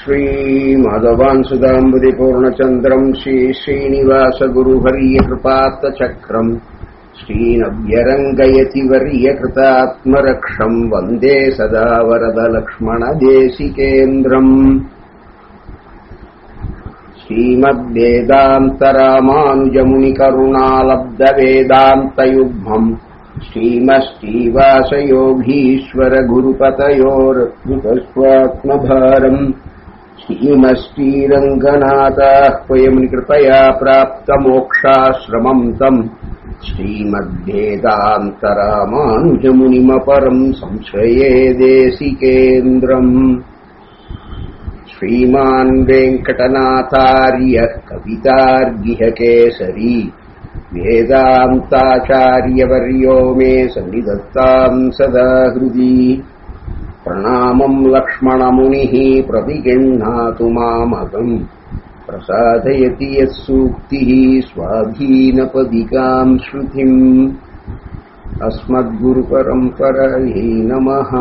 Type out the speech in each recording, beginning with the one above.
श्रीमाधवान्सुदाम्बुदिपूर्णचन्द्रम् श्रीश्रीनिवासगुरुवर्यकृपात्तचक्रम् श्रीनव्यरङ्गयति वर्यकृतात्मरक्षम् वन्दे सदा वरदलक्ष्मणदेशिकेन्द्रम् श्रीमद्वेदान्तरामानुजमुनिकरुणालब्धवेदान्तयुग्मम् श्रीमश्रीवासयोगीश्वरगुरुपतयोर्भुतस्वात्मभारम् श्रीमश्रीरङ्गनाथाह्वयमुनिकृपया प्राप्तमोक्षाश्रमम् तम् श्रीमद्वेदान्तरामानुजमुनिमपरम् संश्रये देशिकेन्द्रम् श्रीमान् वेङ्कटनाथार्य कवितार्गिहकेसरी वेदान्ताचार्यवर्यो मे सन्निधत्ताम् सदा हृदि प्रणामम् लक्ष्मणमुनिः प्रतिगृह्णातु मामगम् प्रसादयति यः सूक्तिः स्वाधीनपदिकाम् श्रुतिम् अस्मद्गुरुपरम्परयै नमः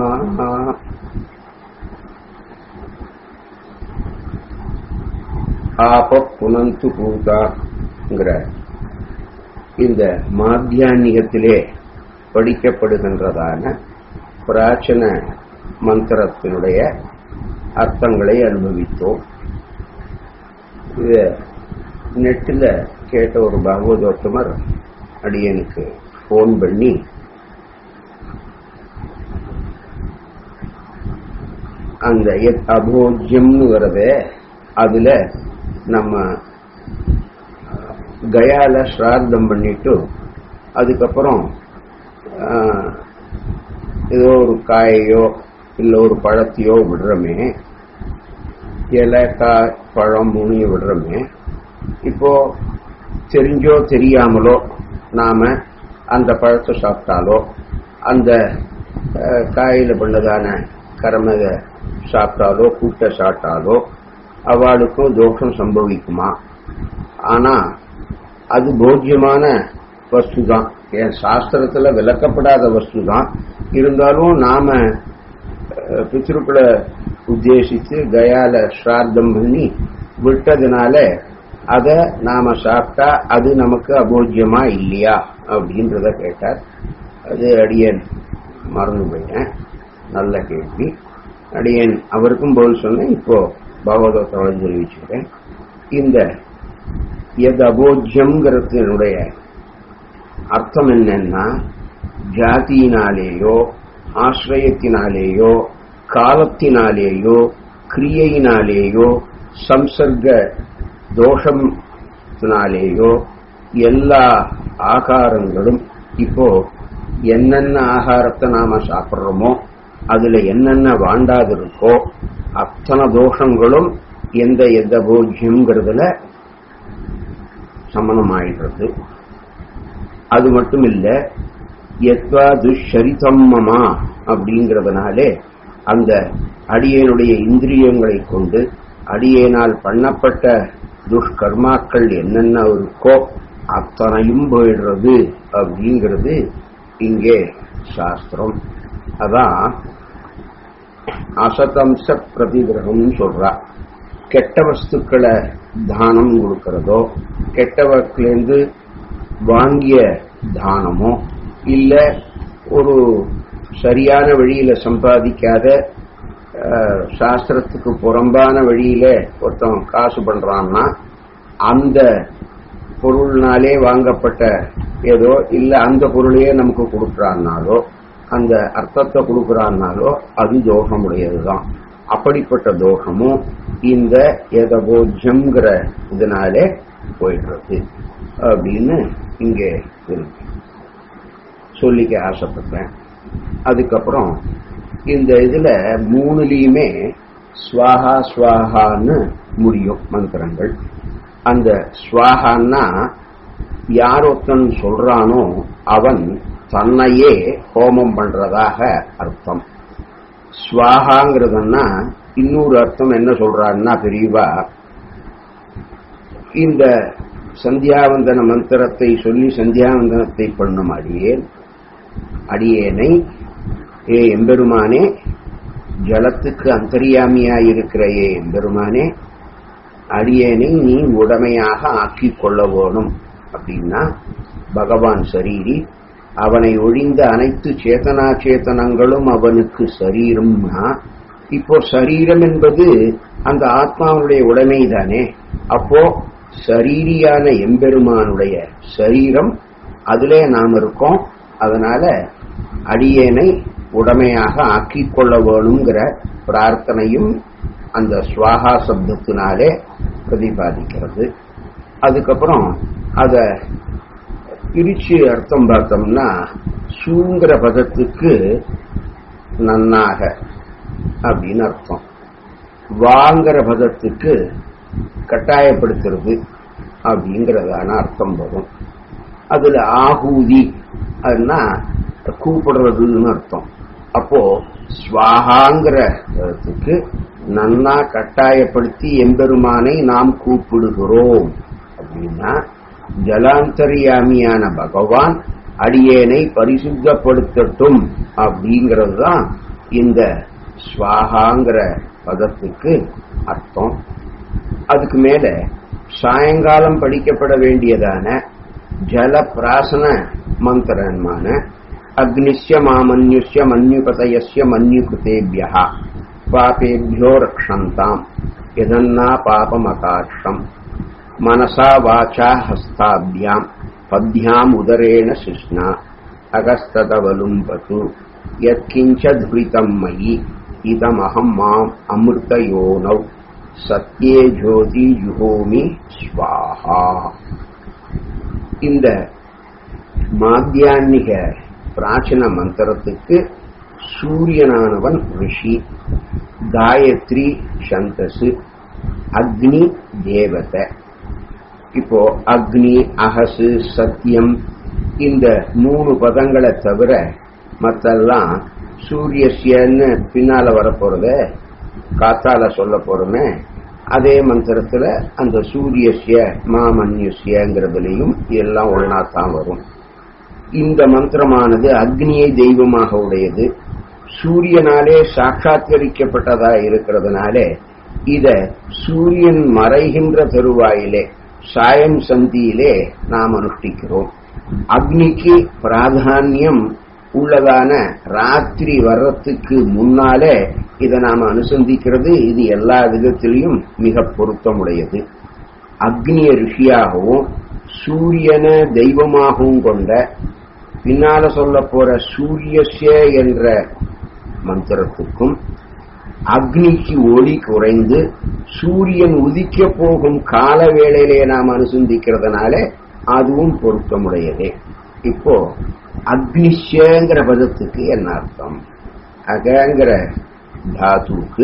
ஆப புனந்து பூதாங்கிற இந்த மாத்தியான்யத்திலே படிக்கப்படுகின்றதான பிராச்சன மந்திரத்தினுடைய அர்த்தங்களை அனுபவித்தோம் இத நெட்டில் கேட்ட ஒரு பாகவதோத்தமர் அடியனுக்கு ஃபோன் பண்ணி அந்த அபோஜ்யம்னு வரதே அதுல நம்ம கயால ஸ்ராத்தம் பண்ணிட்டு அதுக்கப்புறம் ஏதோ ஒரு காயையோ இல்லை ஒரு பழத்தையோ விடுறோமே இலை காய் பழம் முனிய விடுறோமே இப்போ தெரிஞ்சோ தெரியாமலோ நாம அந்த பழத்தை சாப்பிட்டாலோ அந்த காயில பண்ணதான கரமத சாப்பிட்டாலோ கூட்ட சாப்பிட்டாலோ அவளுக்கும் தோஷம் சம்பவிக்குமா ஆனா அது போக்கியமான வஸ்து தான் என் சாஸ்திரத்துல விளக்கப்படாத வஸ்து தான் இருந்தாலும் நாம பித்ருக்களை உத்தேசித்து கயால ஸ்ராத்தம் பண்ணி விட்டதுனால அதை நாம சாப்பிட்டா அது நமக்கு அபோக்கியமா இல்லையா அப்படின்றத கேட்டார் அது அடியன் மறந்து போயிட்டேன் நல்ல கேள்வி அடியன் அவருக்கும் பதில் சொன்னேன் இப்போ பகவதோத்தோட தெரிவிச்சுக்கிறேன் இந்த எது அபோஜ்யம்ங்கிறதுனுடைய அர்த்தம் என்னன்னா ஜாதியினாலேயோ ஆசிரியத்தினாலேயோ காலத்தினாலேயோ கிரியையினாலேயோ சம்சர்க தோஷத்தினாலேயோ எல்லா ஆகாரங்களும் இப்போ என்னென்ன ஆகாரத்தை நாம சாப்பிட்றோமோ அதுல என்னென்ன வாண்டாது இருக்கோ அத்தனை தோஷங்களும் எந்த எந்த போஜ்யம்ங்கிறதுல சமணம் ஆயிடுறது அது மட்டும் இல்ல எத்வா துஷரிதம் மமா அப்படிங்கிறதுனாலே அந்த அடியனுடைய இந்திரியங்களை கொண்டு அடியேனால் பண்ணப்பட்ட துஷ்கர்மாக்கள் என்னென்ன இருக்கோ அத்தனையும் போயிடுறது அப்படிங்கிறது இங்கே சாஸ்திரம் அதான் அசதம்ச பிரதிகிரகம்னு சொல்றா கெட்ட வஸ்துக்களை தானம் கொடுக்கறதோ கெட்டவர்லேருந்து வாங்கிய தானமோ இல்ல ஒரு சரியான வழியில சம்பாதிக்காத சாஸ்திரத்துக்கு புறம்பான வழியில ஒருத்தன் காசு பண்றான்னா அந்த பொருள்னாலே வாங்கப்பட்ட ஏதோ இல்ல அந்த பொருளையே நமக்கு கொடுக்குறான்னாலோ அந்த அர்த்தத்தை கொடுக்குறான்னாலோ அது தோஷமுடையதுதான் அப்படிப்பட்ட தோஷமும் இந்த எதபோஜம்ங்கிற இதனாலே போயிடுறது அப்படின்னு இங்கே இருக்கு சொல்லிக்க ஆசைப்பட்டேன் அதுக்கப்புறம் இந்த இதுல மூணுலயுமே ஸ்வாஹா ஸ்வாஹான்னு முடியும் மந்திரங்கள் அந்த ஸ்வாஹான்னா யார் ஒருத்தன் சொல்றானோ அவன் தன்னையே ஹோமம் பண்றதாக அர்த்தம் ஸ்வாஹாங்கிறதுன்னா இன்னொரு அர்த்தம் என்ன சொல்றான்னா பெரியவா இந்த சந்தியாவந்தன மந்திரத்தை சொல்லி சந்தியாவந்தனத்தை பண்ணும் அடியேன் அடியேனை ஏ எம்பெருமானே ஜலத்துக்கு அந்தரியாமியாய் இருக்கிறையே எம்பெருமானே அடியேனை நீ உடமையாக ஆக்கிக் கொள்ள வேணும் அப்படின்னா பகவான் சரீரி அவனை ஒழிந்த அனைத்து சேதனா சேத்தனங்களும் அவனுக்கு சரீரம்னா இப்போ சரீரம் என்பது அந்த ஆத்மாவுடைய உடைமை தானே அப்போ சரீரியான எம்பெருமானுடைய சரீரம் அதிலே நாம் இருக்கோம் அதனால அடியேனை உடமையாக ஆக்கிக் கொள்ள வேணுங்கிற பிரார்த்தனையும் அந்த ஸ்வாகா சப்தத்தினாலே பிரதிபாதிக்கிறது அதுக்கப்புறம் அத பிரிச்சு அர்த்தம் பார்த்தோம்னா சூங்கிற பதத்துக்கு நன்னாக அப்படின்னு அர்த்தம் வாங்கிற பதத்துக்கு கட்டாயப்படுத்துறது அப்படிங்கிறதான அர்த்தம் வரும் அதுல ஆகூதி அதுனா கூப்பிடுறதுன்னு அர்த்தம் அப்போ ஸ்வாகாங்கிற பதத்துக்கு நன்னா கட்டாயப்படுத்தி எம்பெருமானை நாம் கூப்பிடுகிறோம் அப்படின்னா ஜலாந்தரியாமியான பகவான் அடியேனை பரிசுத்தப்படுத்தட்டும் அப்படிங்கிறது தான் இந்த ஸ்வாகாங்கிற பதத்துக்கு அர்த்தம் அதுக்கு மேல சாயங்காலம் படிக்கப்பட வேண்டியதான ஜல பிராசன மந்திரமான அக்னிஷ்ய மாமன்யுஷ்ய மன்யுபதயஸ்ய மன்யுகிருத்தேபியா பாபேபியோ ரக்ஷந்தாம் எதன்னா பாபமகாட்சம் மனசா வாச்சா ஹஸ்தாபியாம் பத்யாம் உதரேண சிஷ்ணா அகஸ்ததவலும்பது யத்கிஞ்சத்ஹிதம் மயி இதமகம் மாம் அமிர்தயோனௌ சத்யே ஜோதி யுகோமி ஸ்வாஹா இந்த மாத்தியான்மிக பிராச்சீன மந்திரத்துக்கு சூரியனானவன் ரிஷி காயத்ரி சந்தசு அக்னி தேவதை இப்போ அக்னி அகசு சத்தியம் இந்த மூணு பதங்களை தவிர மத்தெல்லாம் சூரியசியன்னு பின்னால வரப்போறத காத்தால சொல்ல போறோமே அதே மந்திரத்துல அந்த சூரியசிய மாமன்யுசியங்கிறதுலையும் எல்லாம் ஒன்னாத்தான் வரும் இந்த மந்திரமானது அக்னியை தெய்வமாக உடையது சூரியனாலே சாட்சாத்கரிக்கப்பட்டதா இருக்கிறதுனாலே இத சூரியன் மறைகின்ற தருவாயிலே சாயம் சந்தியிலே நாம் அனுஷ்டிக்கிறோம் அக்னிக்கு பிராதானியம் உள்ளதான ராத்திரி வர்றதுக்கு முன்னாலே இதை நாம அனுசந்திக்கிறது இது எல்லா விதத்திலையும் மிக பொருத்தமுடையது அக்னிய ரிஷியாகவும் சூரியனை தெய்வமாகவும் கொண்ட பின்னால சொல்ல போற சூரியசிய என்ற மந்திரத்துக்கும் அக்னிக்கு ஒளி குறைந்து சூரியன் உதிக்க போகும் கால வேளையிலே நாம் அனுசந்திக்கிறதுனால அதுவும் பொருத்தமுடையதே இப்போ அக்னிஷங்கிற பதத்துக்கு என்ன அர்த்தம் அகங்கிற தாத்துக்கு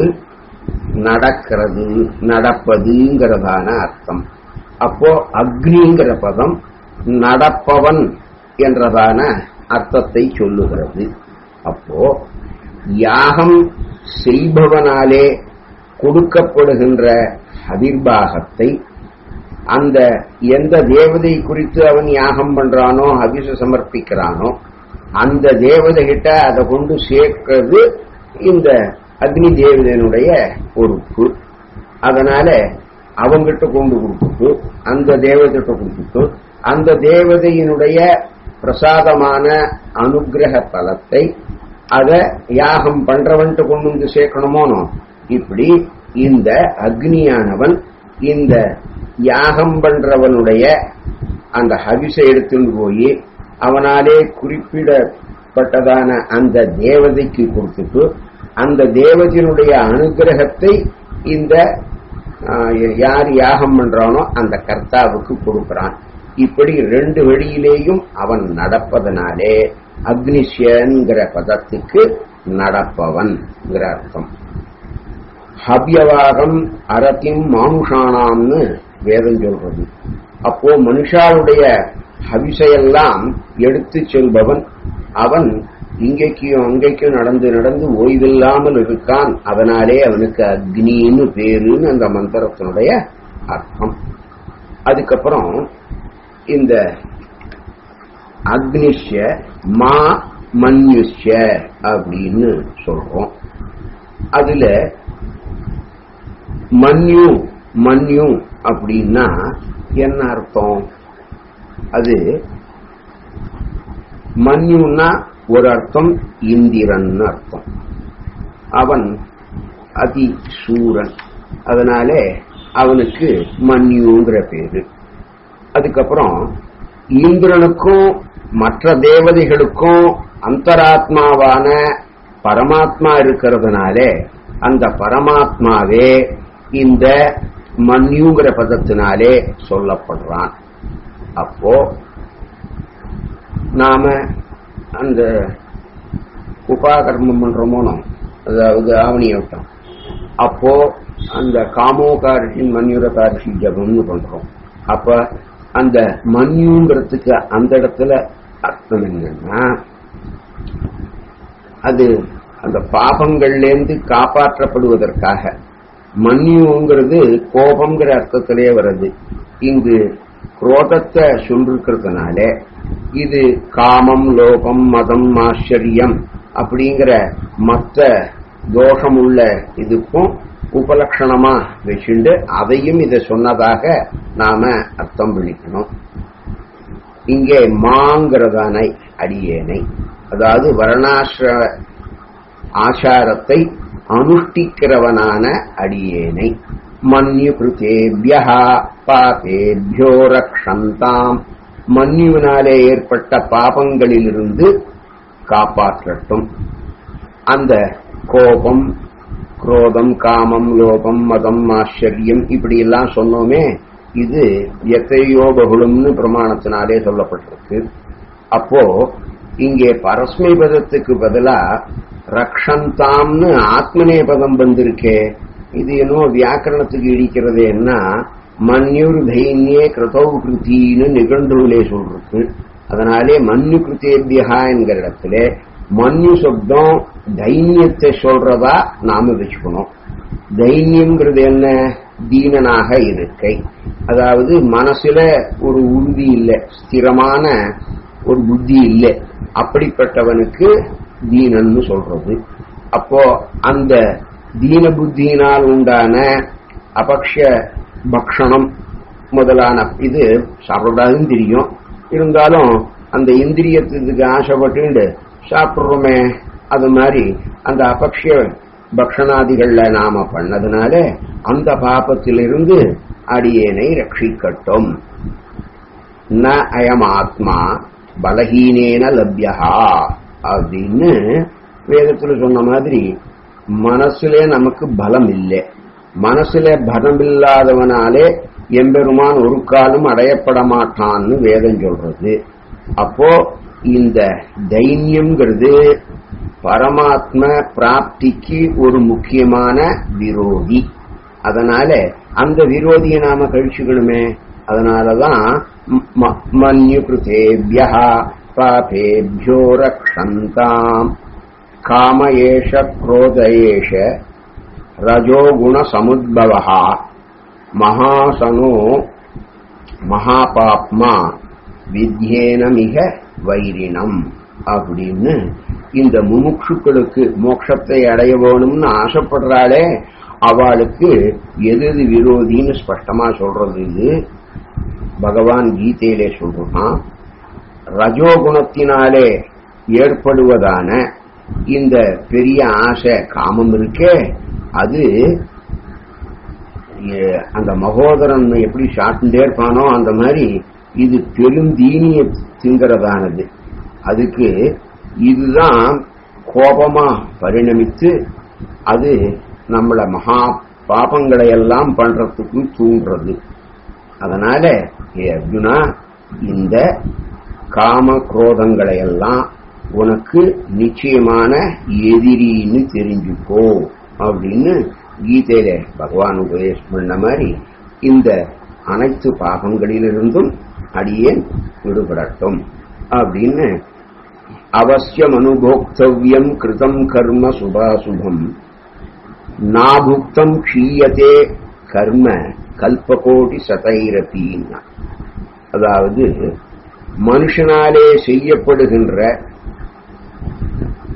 நடக்கிறது நடப்பதுங்கிறதான அர்த்தம் அப்போ அக்னிங்கிற பதம் நடப்பவன் என்றதான அர்த்தத்தை சொல்லுகிறது அப்போ யாகம் செய்பவனாலே கொடுக்கப்படுகின்ற அவிர்வாகத்தை அந்த எந்த தேவதை குறித்து அவன் யாகம் பண்றானோ அபிஷ சமர்ப்பிக்கிறானோ அந்த தேவதை கிட்ட அதை கொண்டு சேர்க்கிறது இந்த அக்னி தேவதையினுடைய பொறுப்பு அதனால அவங்கிட்ட கொண்டு கொடுத்துட்டு அந்த தேவதைகிட்ட கொடுத்துட்டு அந்த தேவதையினுடைய பிரசாதமான அனுகிரக பலத்தை அத யாகம் பண்றவன்ட்டு கொண்டு வந்து சேர்க்கணுமோனோ இப்படி இந்த அக்னியானவன் இந்த யாகம் பண்றவனுடைய அந்த ஹவிசை எடுத்துட்டு போய் அவனாலே குறிப்பிடப்பட்டதான அந்த தேவதைக்கு கொடுத்துட்டு அந்த தேவதையினுடைய அனுகிரகத்தை இந்த யார் யாகம் பண்றானோ அந்த கர்த்தாவுக்கு கொடுக்கிறான் இப்படி ரெண்டு வழியிலேயும் அவன் நடப்பதனாலே அக்னிஷியங்கிற பதத்துக்கு நடப்பவன் அர்த்தம் ஹவ்யவாகம் அரத்தின் மானுஷானாம்னு வேதம் சொல்றது அப்போ மனுஷாவுடைய ஹவிசையெல்லாம் எடுத்து செல்பவன் அவன் இங்கேக்கும் அங்கேக்கும் நடந்து நடந்து ஓய்வில்லாமல் இருக்கான் அதனாலே அவனுக்கு அக்னின்னு பேருன்னு அந்த மந்திரத்தினுடைய அர்த்தம் அதுக்கப்புறம் இந்த அக்னிஷ்ய மா மன்யுஷ்ய அப்படின்னு சொல்றோம் அதுல மன்யு மன்யு அப்படின்னா என்ன அர்த்தம் அது மன்யுன்னா ஒரு அர்த்தம் இந்திரன் அர்த்தம் அவன் அதி சூரன் அதனாலே அவனுக்கு மன்யுங்கிற பேரு அதுக்கப்புறம் இந்திரனுக்கும் மற்ற தேவதைகளுக்கும் அந்தராத்மாவான பரமாத்மா இருக்கிறதுனாலே அந்த பரமாத்மாவே இந்த மன்யுங்கிற பதத்தினாலே சொல்லப்படுறான் அப்போ நாம அந்த உபாகர்மம் பண்றோமோனோ அதாவது ஆவணியோட்டம் அப்போ அந்த காமோகாரிஷி மன்யுரகாரிஷி ஜபம்னு பண்றோம் அப்ப அந்த மன்யுங்கிறதுக்கு அந்த இடத்துல அர்த்தம் என்னன்னா அது அந்த பாபங்கள்லேருந்து காப்பாற்றப்படுவதற்காக மன்யுங்கிறது கோபம்ங்கிற அர்த்தத்திலே வருது இங்கு குரோதத்தை சொல்லிருக்கிறதுனால இது காமம் லோகம் மதம் ஆச்சரியம் அப்படிங்கிற மற்ற தோஷமுள்ள இதுக்கும் உபலட்சணமா வச்சுண்டு அதையும் இதை சொன்னதாக நாம அர்த்தம் பண்ணிக்கணும் இங்கே மாங்கிறதான அடியேனை அதாவது வர்ணாசிர ஆச்சாரத்தை அனுஷ்டிக்கிறவனான அடியேனை மன்யு கிருத்தேபியா பாபேபியோ ரக்ஷந்தாம் மன்யுவினாலே ஏற்பட்ட பாபங்களிலிருந்து காப்பாற்றட்டும் அந்த கோபம் குரோதம் காமம் லோபம் மதம் ஆச்சரியம் இப்படி எல்லாம் சொன்னோமே இது எத்தையோ பகுளம்னு பிரமாணத்தினாலே சொல்லப்பட்டிருக்கு அப்போ இங்கே பரஸ்மை பதத்துக்கு பதிலா ரக்ஷந்தாம்னு ஆத்மனே பதம் வந்திருக்கே இது என்னோ வியாக்கரணத்துக்கு இடிக்கிறதேன்னா மன்யுர் தைன்யே கிருதௌ கிருத்தின்னு நிகழ்ந்துள்ளே சொல்றது அதனாலே மன்யு கிருத்தேபியா என்கிற இடத்துல மன்யு சப்தம் தைன்யத்தை சொல்றதா நாம வச்சுக்கணும் தைன்யம்ங்கிறது என்ன தீனனாக இருக்கை அதாவது மனசுல ஒரு உறுதி இல்லை ஸ்திரமான ஒரு புத்தி இல்லை அப்படிப்பட்டவனுக்கு தீனன்னு சொல்றது அப்போ அந்த தீன புத்தியினால் உண்டான அபக்ஷ பக்ஷணம் முதலான இது சாப்பிடக்கூடாதுன்னு தெரியும் இருந்தாலும் அந்த இந்திரியத்துக்கு ஆசைப்பட்டு சாப்பிடுறோமே அது மாதிரி அந்த அபக்ஷ பக்ஷணாதிகள்ல நாம பண்ணதுனால அந்த பாபத்திலிருந்து அடியேனை ரட்சிக்கட்டும் ந அயம் ஆத்மா பலஹீனேன லப்யா அப்படின்னு வேதத்துல சொன்ன மாதிரி மனசுல நமக்கு பலம் இல்லை மனசுல பலம் இல்லாதவனாலே எம்பெருமான் ஒரு காலம் அடையப்பட மாட்டான்னு வேதம் சொல்றது அப்போ இந்த தைன்யம்ங்கிறது பரமாத்ம பிராப்திக்கு ஒரு முக்கியமான விரோதி அதனால அந்த விரோதியை நாம கழிச்சுக்கணுமே அதனாலதான் மன்யு கிருத்தேபியா பாபேபியோ ரக்ஷந்தாம் காம ஏஷ குரோத ஏஷ ரஜோகுண சமுத்பவா மகாசனோ மகாபாப்மா வித்யேனமிக வைரினம் அப்படின்னு இந்த முமுட்சுக்களுக்கு மோட்சத்தை அடைய வேணும்னு ஆசைப்படுறாளே அவளுக்கு எது எது விரோதின்னு ஸ்பஷ்டமா சொல்றது இது பகவான் கீதையிலே சொல்றான் ரஜோகுணத்தினாலே ஏற்படுவதான இந்த பெரிய ஆசை காமம் இருக்கே அது அந்த மகோதரன் எப்படி சாட்டுண்டே இருப்பானோ அந்த மாதிரி இது பெருந்தீனிய திங்கிறதானது அதுக்கு இதுதான் கோபமா பரிணமித்து அது நம்மள மகா பாபங்களை எல்லாம் பண்றதுக்கு தூண்டுறது அதனால ஏ அர்ஜுனா இந்த காம குரோதங்களை எல்லாம் உனக்கு நிச்சயமான எதிரின்னு தெரிஞ்சுக்கோ அப்படின்னு கீதையில பகவான் உபதேசம் பண்ண மாதிரி இந்த அனைத்து பாகங்களிலிருந்தும் அடியேன் விடுபடட்டும் அப்படின்னு அவசியம் அனுபோக்தவ்யம் கிருதம் கர்ம சுபாசுபம் நாபுக்தம் க்ஷீயத்தே கர்ம கல்பகோடி சதைரபின்னா அதாவது மனுஷனாலே செய்யப்படுகின்ற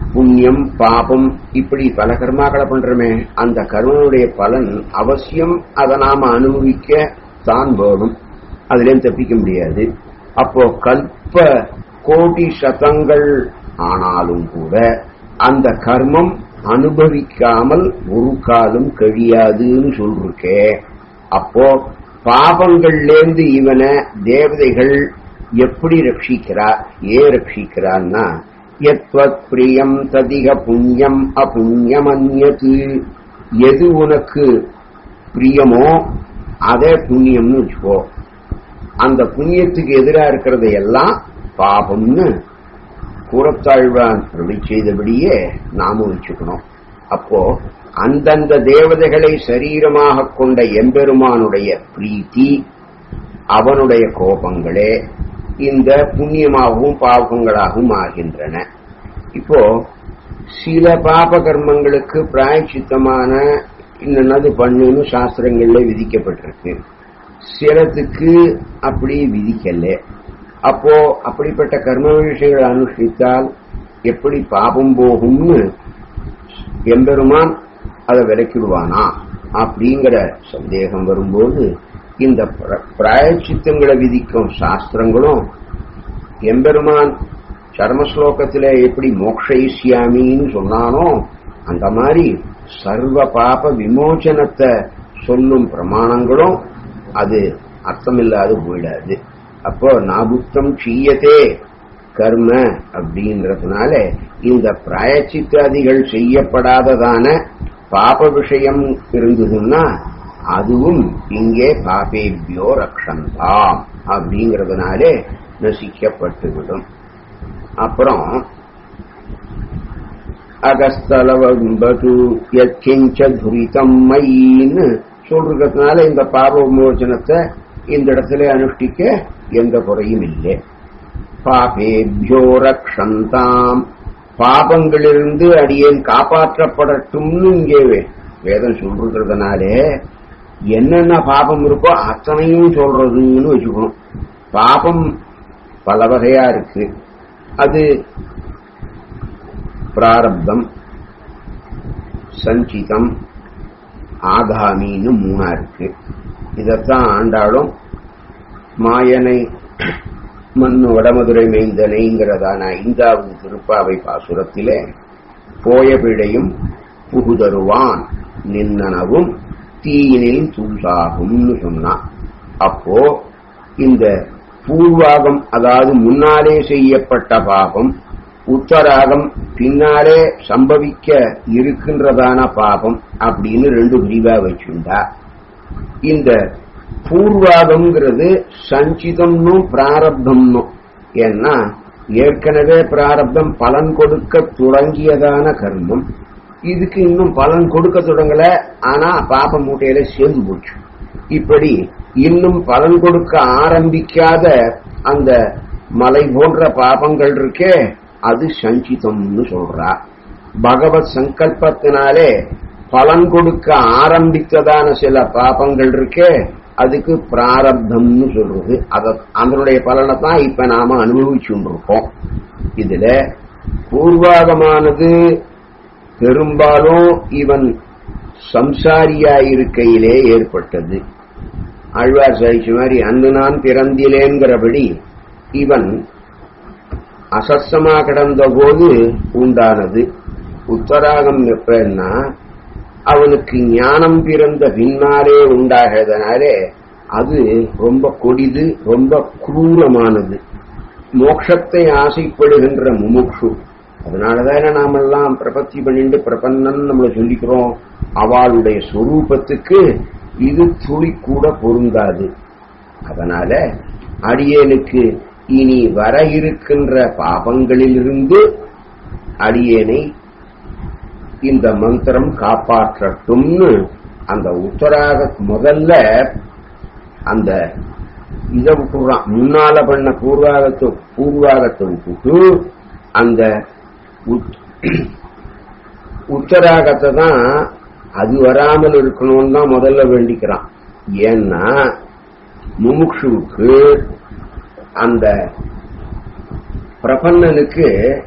புண்ணியம் பாபம் இப்படி பல கர்மாக்களை பண்றோமே அந்த கர்மனுடைய பலன் அவசியம் அதை நாம அனுபவிக்க தான் வேணும் அதுலேயும் தப்பிக்க முடியாது அப்போ கல்ப கோடி சதங்கள் ஆனாலும் கூட அந்த கர்மம் அனுபவிக்காமல் ஒரு காலம் கழியாதுன்னு சொல்லிருக்கே அப்போ பாபங்கள்லேருந்து இவனை தேவதைகள் எப்படி ரட்சிக்கிறா ஏன் ரட்சிக்கிறான்னா எத்வத் பிரியம் ததிக புண்ணியம் அபுண்ணியமன்யது எது உனக்கு பிரியமோ அதே புண்ணியம்னு வச்சுக்கோ அந்த புண்ணியத்துக்கு எதிரா இருக்கிறது எல்லாம் பாபம்னு கூறத்தாழ்வான் அருளி செய்தபடியே நாமும் வச்சுக்கணும் அப்போ அந்தந்த தேவதைகளை சரீரமாக கொண்ட எம்பெருமானுடைய பிரீத்தி அவனுடைய கோபங்களே இந்த புண்ணியமாகவும் பாவங்களாகவும் ஆகின்றன இப்போ சில பாப கர்மங்களுக்கு பிராயச்சித்தமான இன்னது பண்ணுன்னு சாஸ்திரங்கள்ல விதிக்கப்பட்டிருக்கு சிலத்துக்கு அப்படி விதிக்கல அப்போ அப்படிப்பட்ட கர்ம விஷயங்களை அனுஷ்டித்தால் எப்படி பாபம் போகும்னு எம்பெருமான் அதை விலக்கிடுவானா அப்படிங்கிற சந்தேகம் வரும்போது இந்த பிராயச்சித்தங்களை விதிக்கும் சாஸ்திரங்களும் எம்பெருமான் சர்மஸ்லோகத்துல எப்படி மோக்ஷயிஷ்யாமின்னு சொன்னானோ அந்த மாதிரி சர்வ பாப விமோச்சனத்தை சொல்லும் பிரமாணங்களும் அது அர்த்தமில்லாது போயிடாது அப்போ நாபுத்தம் செய்யத்தே கர்ம அப்படின்றதுனால இந்த பிராயச்சித்தாதிகள் செய்யப்படாததான பாப விஷயம் இருந்ததுன்னா அதுவும் இங்கே பாபேபியோ ரக்ஷந்தாம் அப்படிங்கறதுனாலே நசிக்கப்பட்டுவிடும் அப்புறம் அகஸ்தலவம்பது யக்கிஞ்ச துரிதம் மைன்னு சொல்றதுனால இந்த பாப விமோச்சனத்தை இந்த இடத்துல அனுஷ்டிக்க எந்த குறையும் இல்லை பாபேபியோ ரக்ஷந்தாம் பாபங்களிலிருந்து அடியேன் காப்பாற்றப்படட்டும்னு இங்கே வேதம் சொல்றதுனாலே என்னென்ன பாபம் இருக்கோ அத்தனையும் சொல்றதுன்னு வச்சுக்கணும் பாபம் பல வகையா இருக்கு அது பிராரப்தம் சஞ்சிதம் ஆகாமின்னு மூணா இருக்கு இதத்தான் ஆண்டாலும் மாயனை மண்ணு வடமதுரை மெய்ந்தனைங்கிறதான ஐந்தாவது திருப்பாவை பாசுரத்திலே போய பிழையும் புகுதருவான் நின்னனவும் தீயினில் தூசாகும்னு சொன்னான் அப்போ இந்த பூர்வாகம் அதாவது முன்னாலே செய்யப்பட்ட பாபம் உத்தராகம் பின்னாலே சம்பவிக்க இருக்கின்றதான பாபம் அப்படின்னு ரெண்டு பிரிவா வச்சுண்டா இந்த பூர்வாகம்ங்கிறது சஞ்சிதம்னும் பிராரப்தம்னும் ஏன்னா ஏற்கனவே பிராரப்தம் பலன் கொடுக்க தொடங்கியதான கர்மம் இதுக்கு இன்னும் பலன் கொடுக்க தொடங்கல ஆனா பாப மூட்டையில சேர்ந்து போச்சு இப்படி இன்னும் பலன் கொடுக்க ஆரம்பிக்காத அந்த மலை போன்ற பாபங்கள் இருக்கே அது சஞ்சிதம்னு சொல்றா பகவத் சங்கல்பத்தினாலே பலன் கொடுக்க ஆரம்பித்ததான சில பாபங்கள் இருக்கே அதுக்கு பிராரப்தம்னு சொல்றது அத அதனுடைய பலனை தான் இப்ப நாம அனுபவிச்சுட்டு இருக்கோம் இதுல பூர்வாகமானது பெரும்பாலும் இவன் சம்சாரியாயிருக்கையிலே ஏற்பட்டது ஆழ்வார் சாதிச்ச மாதிரி அன்று நான் பிறந்திலேங்கிறபடி இவன் அசஸ்தமா கிடந்த போது உண்டானது உத்தராகம் எப்பன்னா அவனுக்கு ஞானம் பிறந்த பின்னாலே உண்டாகிறதுனாலே அது ரொம்ப கொடிது ரொம்ப குரூரமானது மோட்சத்தை ஆசைப்படுகின்ற முமுட்சு அதனாலதானே நாமெல்லாம் பிரபத்தி பண்ணிட்டு பிரபன்னன் நம்மளை சொல்லிக்கிறோம் அவளுடைய சொரூபத்துக்கு இது துளி கூட பொருந்தாது அதனால அடியேனுக்கு இனி வர இருக்கின்ற பாபங்களிலிருந்து அடியேனை இந்த மந்திரம் காப்பாற்றட்டும்னு அந்த உத்தராக முதல்ல அந்த இதை விட்டுறான் முன்னால பண்ண பூர்வாகத்தை பூர்வாகத்தை விட்டுட்டு அந்த உத்தராகத்தை தான் அது வராமல் இருக்கணும்னு தான் முதல்ல வேண்டிக்கிறான் ஏன்னா முமுட்சுவுக்கு அந்த பிரபன்னனுக்கு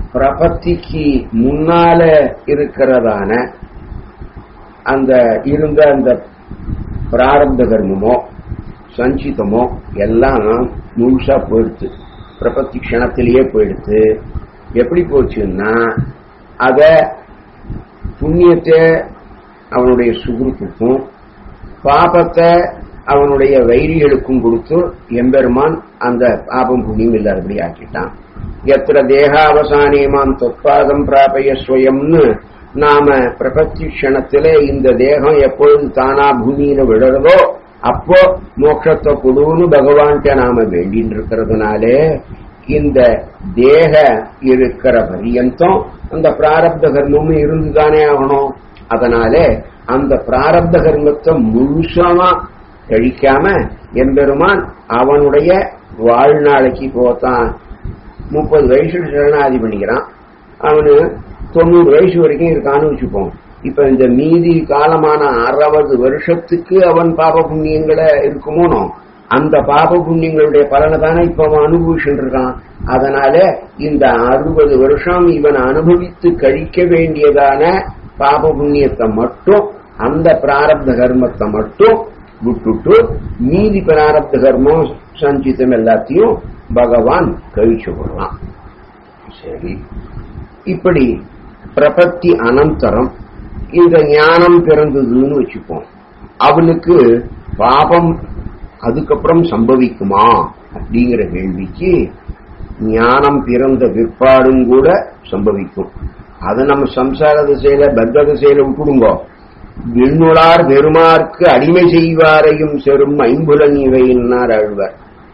பிரபத்திக்கு முன்னால இருக்கிறதான அந்த இருந்த அந்த பிராரப்த கர்மமோ சஞ்சிதமோ எல்லாம் முழுசா போயிடுத்து பிரபத்தி க்ஷணத்திலேயே போயிடுத்து எப்படி போச்சுன்னா அத புண்ணியத்தை அவனுடைய சுகுருத்துக்கும் பாபத்தை அவனுடைய வைரிகளுக்கும் கொடுத்து எம்பெருமான் அந்த பாபம் புண்ணியம் இல்லாதபடி ஆக்கிட்டான் எத்திர தேகாவசானியமான் தொற்பாதம் பிராபய ஸ்வயம்னு நாம பிரபத்தி க்ஷணத்திலே இந்த தேகம் எப்பொழுது தானா பூமியில விழறதோ அப்போ மோட்சத்தை கொடுன்னு பகவான்கிட்ட நாம வேண்டின்னு இருக்கிறதுனாலே இந்த தேக இருக்கிற பரியந்தம் அந்த பிராரப்த கர்மமும் இருந்துதானே ஆகணும் அதனாலே அந்த பிராரப்த கர்மத்தை முழுசமா கழிக்காம எம்பெருமான் அவனுடைய வாழ்நாளைக்கு போத்தான் முப்பது வயசு சரணாதி பண்ணிக்கிறான் அவனு தொண்ணூறு வயசு வரைக்கும் இருக்கான்னு வச்சுப்போம் இப்ப இந்த மீதி காலமான அறுபது வருஷத்துக்கு அவன் பாப புண்ணியங்களை இருக்குமோனோ அந்த பாப புண்ணியங்களுடைய பலனை தானே இப்ப அவன் அனுபவிச்சுட்டு இருக்கான் அதனால இந்த அறுபது வருஷம் இவன் அனுபவித்து கழிக்க வேண்டியதான பாப புண்ணியத்தை மட்டும் அந்த பிராரப்த கர்மத்தை மட்டும் விட்டுட்டு மீதி பிராரப்த கர்மம் சஞ்சிதம் எல்லாத்தையும் பகவான் கழிச்சு கொள்ளலாம் சரி இப்படி பிரபத்தி அனந்தரம் இந்த ஞானம் பிறந்ததுன்னு வச்சுப்போம் அவனுக்கு பாபம் அதுக்கப்புறம் சம்பவிக்குமா அப்படிங்கிற கேள்விக்கு ஞானம் பிறந்த பிற்பாடும் கூட சம்பவிக்கும் அது நம்ம சம்சார திசையில பத்த திசையில விட்டுடுங்கோ விண்ணுளார் பெருமார்க்கு அடிமை செய்வாரையும் செரும் ஐம்புலன் இவையினார் அழ்வர்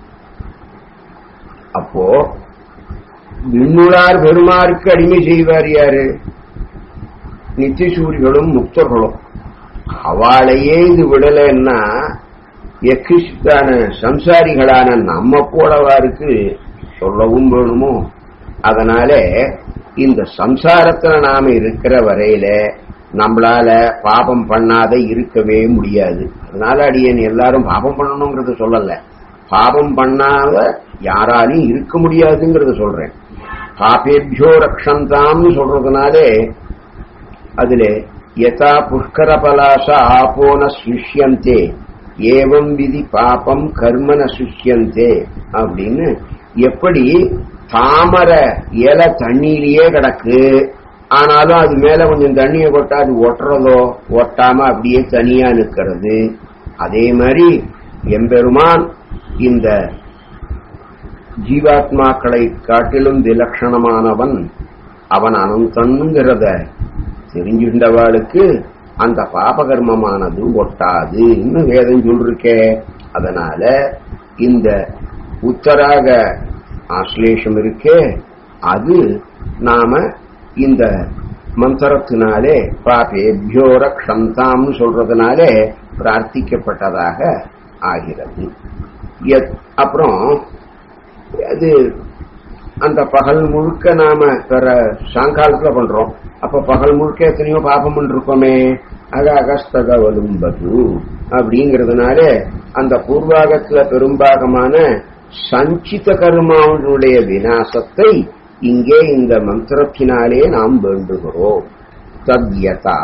அப்போ விண்ணுளார் பெருமாருக்கு அடிமை செய்வார் யாரு நித்தியசூரிகளும் முக்தர்களும் அவளையே இது விடலைன்னா எக்கிஷ்டான சம்சாரிகளான நம்ம போலவாருக்கு சொல்லவும் வேணுமோ அதனால இந்த சம்சாரத்துல நாம இருக்கிற வரையில நம்மளால பாபம் பண்ணாத இருக்கவே முடியாது அதனால அடியேன் எல்லாரும் பாபம் பண்ணணுங்கிறத சொல்லல பாபம் பண்ணாத யாராலையும் இருக்க முடியாதுங்கிறத சொல்றேன் பாபேபியோ ரக்ஷந்தாம்னு சொல்றதுனாலே அதுல யதா புஷ்கர பலாச ஆபோன சுஷ்யந்தே ஏவம் விதி பாபம் கர்மன சுஷ்யந்தே அப்படின்னு எப்படி தாமரை இலை தண்ணியிலேயே கிடக்கு ஆனாலும் அது மேல கொஞ்சம் தண்ணியை கொட்டா அது ஒட்டுறதோ ஒட்டாம அப்படியே தனியா நிற்கிறது அதே மாதிரி எம்பெருமான் இந்த ஜீவாத்மாக்களை காட்டிலும் விலட்சணமானவன் அவன் அனந்தன்கிறத தெரிஞ்சிருந்தவாளுக்கு அந்த பாபகர்மமானது ஒட்டாது இன்னும் வேதம் சொல்லிருக்கே அதனால இந்த உத்தராக ஆஸ்லேஷம் இருக்கே அது நாம இந்த மந்திரத்தினாலே பாபேபியோ ரக்ஷந்தாம்னு சொல்றதுனாலே பிரார்த்திக்கப்பட்டதாக ஆகிறது அப்புறம் அது அந்த பகல் முழுக்க நாம பெற சாயங்காலத்துல பண்றோம் அப்ப பகல் முழுக்க எத்தனையோ பாபம் இருக்கோமே அது அகஸ்தக வலும்பது அப்படிங்கறதுனால அந்த பூர்வாகத்துல பெரும்பாகமான சஞ்சித கர்மாவுடைய விநாசத்தை இங்கே இந்த மந்திரத்தினாலே நாம் வேண்டுகிறோம் தத்யதா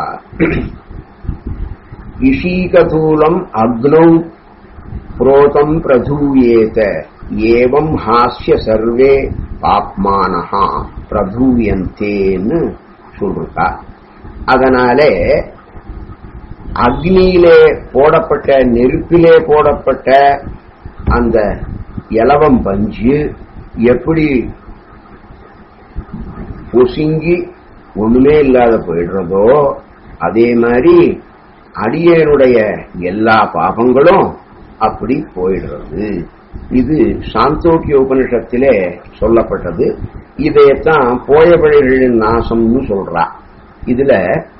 இஷீகதூலம் அக்னௌ புரோதம் பிரதூயேத ஏவம் ஹாஸ்ய சர்வே பாப்மானஹா பிரதூயந்தேன்னு சொல்றா அதனாலே அக்னியிலே போடப்பட்ட நெருப்பிலே போடப்பட்ட அந்த இலவம் பஞ்சு எப்படி பொசுங்கி ஒண்ணுமே இல்லாத போயிடுறதோ அதே மாதிரி அடியனுடைய எல்லா பாபங்களும் அப்படி போயிடுறது இது சாந்தோக்கிய உபனிஷத்திலே சொல்லப்பட்டது இதைத்தான் போயபழிகளின் நாசம்னு சொல்றா இதுல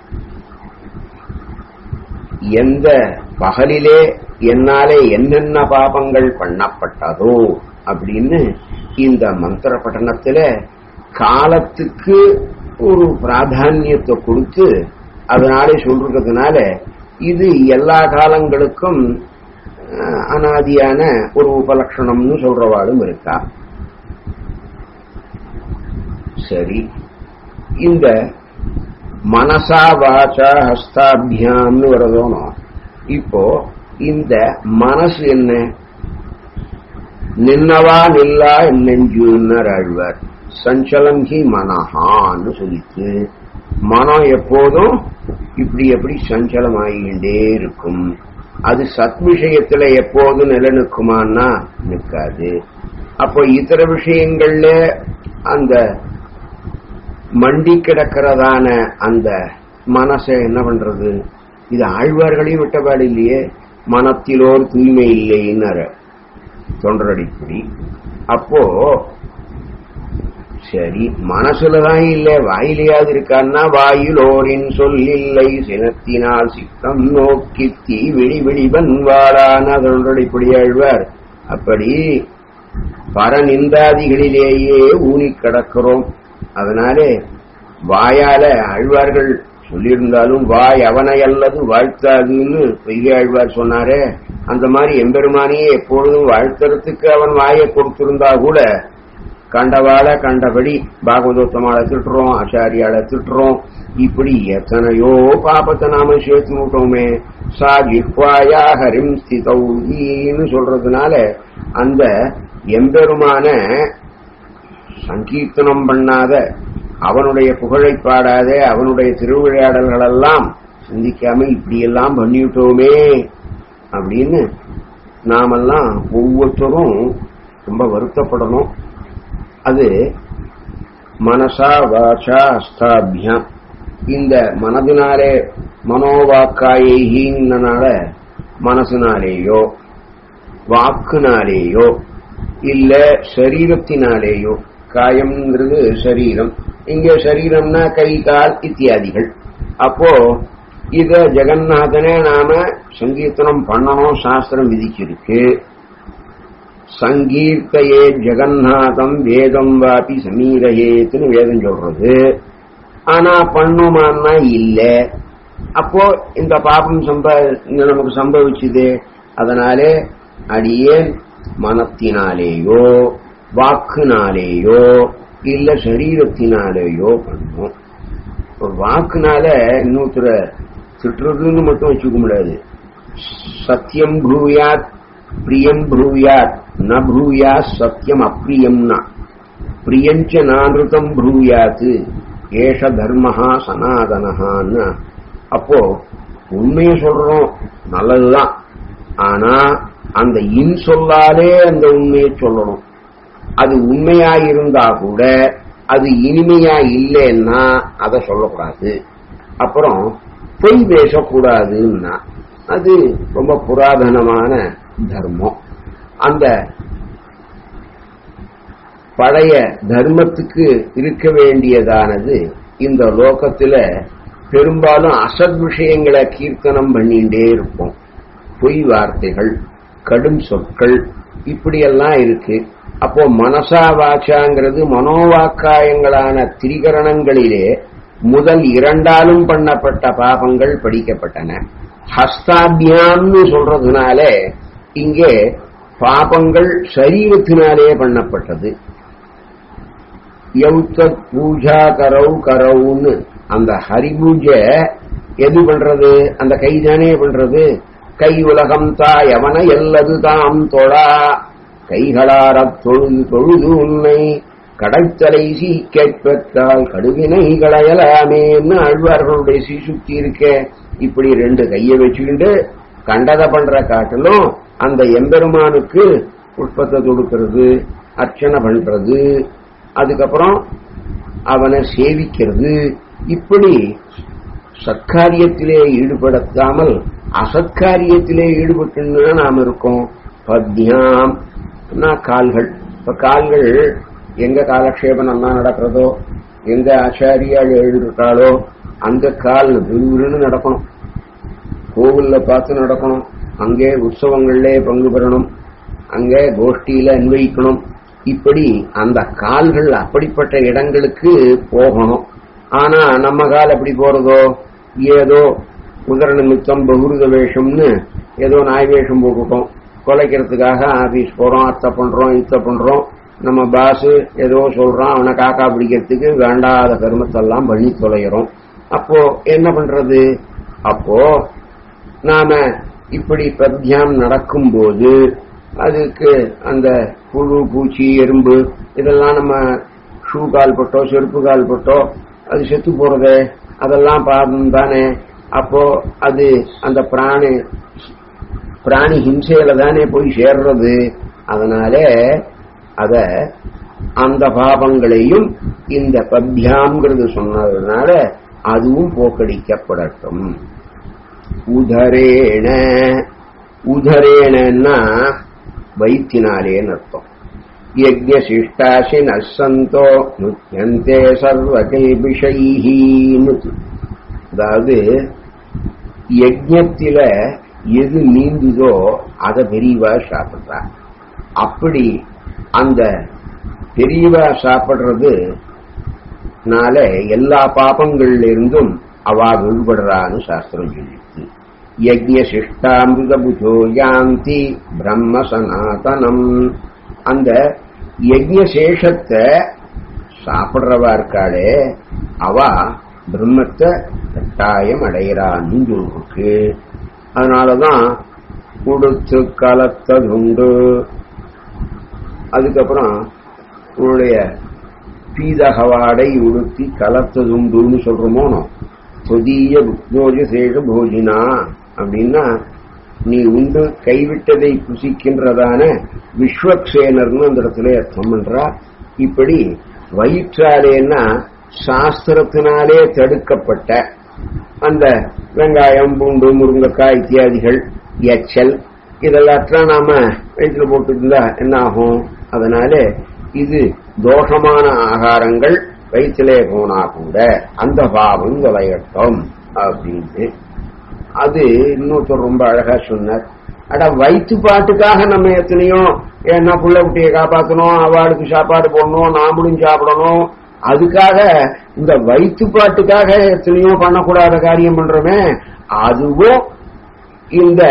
எந்த பகலிலே என்னாலே என்னென்ன பாபங்கள் பண்ணப்பட்டதோ அப்படின்னு இந்த மந்திர பட்டணத்துல காலத்துக்கு ஒரு பிராதானியத்தை கொடுத்து அதனாலே சொல்றதுனால இது எல்லா காலங்களுக்கும் அனாதியான ஒரு உபலட்சணம்னு சொல்றவாளும் இருக்கா சரி இந்த மனசா வாச்சா ஹஸ்தாபியாம்னு வரதோனோ இப்போ இந்த மனசு என்ன நின்னவா நில்லா நெஞ்சுன்னர் ஆழ்வார் சஞ்சலம் ஹி மனஹான்னு சொல்லிட்டு மனம் எப்போதும் இப்படி எப்படி சஞ்சலம் ஆகிண்டே இருக்கும் அது சத் விஷயத்துல எப்போதும் நிலநிற்குமான்னா நிற்காது அப்போ இதர விஷயங்கள்ல அந்த மண்டி கிடக்கிறதான அந்த மனசை என்ன பண்றது இது ஆழ்வார்களையும் விட்டபாடு இல்லையே மனத்திலோர் தூய்மை இல்லைன்னு தொண்டரடிப்படி அப்போ சரி மனசுலதான் இல்ல வாயிலையாவது இருக்கான்னா வாயிலோரின் சொல்லில்லை சினத்தினால் சித்தம் நோக்கி தீ விழி விழிவன் வாழான தொண்டரடிப்படி ஆழ்வார் அப்படி பரநிந்தாதிகளிலேயே ஊனி கிடக்கிறோம் அதனாலே வாயால ஆழ்வார்கள் சொல்லியிருந்தாலும் வாய் அவனை அல்லது வாழ்த்தாதுன்னு பொய்கை ஆழ்வார் சொன்னாரே அந்த மாதிரி எம்பெருமானியே எப்பொழுதும் வாழ்த்துறதுக்கு அவன் வாயை கொடுத்திருந்தா கூட கண்டவாள கண்டபடி பாகவதோத்தமால திட்டுறோம் ஆச்சாரியால திட்டுறோம் இப்படி எத்தனையோ பாபத்தை நாம சேர்த்து விட்டோமே சா ஜிஹ்வாயா ஹரிம் ஸ்திதௌன்னு சொல்றதுனால அந்த எம்பெருமான சங்கீர்த்தனம் பண்ணாத அவனுடைய புகழை பாடாத அவனுடைய திருவிளையாடல்கள் எல்லாம் சிந்திக்காம இப்படியெல்லாம் பண்ணிவிட்டோமே அப்படின்னு நாமெல்லாம் ஒவ்வொருத்தரும் ரொம்ப வருத்தப்படணும் அது மனசா வாச்சா அஸ்தாபியம் இந்த மனதினாலே மனோவாக்காயினால மனசினாலேயோ வாக்குனாலேயோ இல்ல சரீரத்தினாலேயோ காயம்ங்கிறது சரீரம் இங்க சரீரம்னா கை கால் இத்தியாதிகள் அப்போ இத ஜெகநாதனே நாம சங்கீர்த்தனம் பண்ணணும் சாஸ்திரம் விதிச்சிருக்கு சங்கீர்த்தையே ஜெகநாதம் வேதம் வாபி சமீரையேத்துன்னு வேதம் சொல்றது ஆனா பண்ணுமான்னா இல்ல அப்போ இந்த பாபம் சம்ப நமக்கு சம்பவிச்சுது அதனாலே அடியேன் மனத்தினாலேயோ வாக்குனாலேயோ இல்ல சரீரத்தினாலேயோ பண்ணும் ஒரு வாக்குனால இன்னொருத்தர திட்டுறதுன்னு மட்டும் வச்சுக்க முடியாது சத்தியம் ப்ரூயாத் பிரியம் ப்ரூயாத் ந ப்ரூயா சத்தியம் அப்பிரியம்னா பிரியஞ்ச நானிருத்தம் ப்ரூயாத்து ஏஷ தர்மஹா சனாதனஹான்னு அப்போ உண்மையை சொல்றோம் நல்லதுதான் ஆனா அந்த இன் சொல்லாலே அந்த உண்மையை சொல்லணும் அது உண்மையா இருந்தா கூட அது இனிமையா இல்லைன்னா அதை சொல்லக்கூடாது அப்புறம் பொய் பேசக்கூடாதுன்னா அது ரொம்ப புராதனமான தர்மம் அந்த பழைய தர்மத்துக்கு இருக்க வேண்டியதானது இந்த லோகத்துல பெரும்பாலும் அசத் விஷயங்களை கீர்த்தனம் பண்ணிட்டே இருப்போம் பொய் வார்த்தைகள் கடும் சொற்கள் இப்படியெல்லாம் இருக்கு அப்போ மனசா வாச்சாங்கிறது மனோவாக்காயங்களான திரிகரணங்களிலே முதல் இரண்டாலும் பண்ணப்பட்ட பாபங்கள் படிக்கப்பட்டன ஹஸ்தாபியான்னு சொல்றதுனால இங்கே பாபங்கள் சரீரத்தினாலே பண்ணப்பட்டது யௌத்தத் பூஜா கரவு கரவுன்னு அந்த ஹரிபூஜை எது பண்றது அந்த கை தானே பண்றது கை உலகம் தாய் அவன எல்லது தாம் தொழா கைகளாரத் தொழுது தொழுது உன்னை கடைத்தலை சீக்கப் பெற்றால் கடுவினை களையலாமேன்னு ஆழ்வார்களுடைய சீசுக்தி இருக்க இப்படி ரெண்டு கையை வச்சுக்கிட்டு கண்டதை பண்ற காட்டிலும் அந்த எம்பெருமானுக்கு புஷ்பத்தை தொடுக்கிறது அர்ச்சனை பண்றது அதுக்கப்புறம் அவனை சேவிக்கிறது இப்படி சத்காரியத்திலே ஈடுபடுத்தாமல் அசத்காரியத்திலே ஈடுபட்டு நாம் இருக்கோம் பத்யாம் கால்கள் இப்ப கால்கள் எங்க காலக்ஷேபம் நல்லா நடக்கிறதோ எங்க ஆச்சாரியால் எழுதிருக்காளோ அந்த கால் விறுவிறுன்னு நடக்கணும் கோவில்ல பார்த்து நடக்கணும் அங்கே உற்சவங்கள்ல பங்கு பெறணும் அங்கே கோஷ்டியில அன்வயிக்கணும் இப்படி அந்த கால்கள் அப்படிப்பட்ட இடங்களுக்கு போகணும் ஆனா நம்ம கால் எப்படி போறதோ ஏதோ உதர நிமித்தம் பகுருத வேஷம்னு ஏதோ நாய் வேஷம் போட்டுட்டோம் கொலைக்கிறதுக்காக ஆபீஸ் போறோம் அத்தை பண்றோம் இத்த பண்றோம் நம்ம பாஸ் ஏதோ சொல்றான் அவனை காக்கா பிடிக்கிறதுக்கு வேண்டாத கருமத்தெல்லாம் பண்ணி தொலைகிறோம் அப்போ என்ன பண்றது அப்போ நாம இப்படி பத்தியம் நடக்கும்போது அதுக்கு அந்த புழு பூச்சி எறும்பு இதெல்லாம் நம்ம ஷூ கால் பட்டோ செருப்பு கால் பட்டோ அது செத்து போறதே அதெல்லாம் பார்த்தும் தானே அப்போ அது அந்த பிராணி பிராணி ஹிம்சையில தானே போய் சேர்றது அதனால அத அந்த பாபங்களையும் இந்த பத்தியாம்ங்கிறது சொன்னதுனால அதுவும் போக்கடிக்கப்படட்டும் உதரேன உதரேனா வைத்தினாலேன்னு அர்த்தம் யஜ்ஞசிஷ்டாசி நசந்தோ நுத்தியந்தே சர்வகல்பிஷைன்னு அதாவது யஜ்ஞத்தில எது நீந்துதோ அதை பெரியவா சாப்பிடுறா அப்படி அந்த பெரியவா சாப்பிடுறது நால எல்லா பாபங்கள்ல இருந்தும் அவா விடுபடுறான்னு சாஸ்திரம் சொல்லிருக்கு யஜ்ய சிஷ்டாமிருத புஜோ யாந்தி பிரம்ம சனாதனம் அந்த யஜ்ய சேஷத்தை சாப்பிடுறவா இருக்காளே அவ பிரம்மத்தை கட்டாயம் அடையிறான்னு சொல்லிருக்கு அதனாலதான் கொடுத்து கலத்ததுண்டு அதுக்கப்புறம் உன்னுடைய பீதகவாடை உடுத்தி கலத்ததுண்டுன்னு சொல்றோமோனோ தொதிய புக்னோஜ சேஷ போஜினா அப்படின்னா நீ உண்டு கைவிட்டதை புசிக்கின்றதான விஸ்வக்சேனர்னு அந்த இடத்துல அர்த்தம் பண்றா இப்படி வயிற்றாலேன்னா சாஸ்திரத்தினாலே தடுக்கப்பட்ட அந்த வெங்காயம் பூண்டு முருங்கைக்காய் இத்தியாதிகள் எச்சல் இதெல்லாத்தான் நாம வயிற்றுல போட்டுருந்தா என்ன ஆகும் அதனால இது தோஷமான ஆகாரங்கள் வயிற்றிலே போனா கூட அந்த பாவம் விளையட்டும் அப்படின்னு அது இன்னொருத்தர் ரொம்ப அழகா சொன்னார் அட வயிற்று பாட்டுக்காக நம்ம எத்தனையோ என்ன புள்ள குட்டியை காப்பாற்றணும் அவளுக்கு சாப்பாடு போடணும் நாமளும் சாப்பிடணும் அதுக்காக இந்த வயிற்று பாட்டுக்காக எத்தனையோ பண்ணக்கூடாத காரியம் பண்றோமே அதுவும் இந்த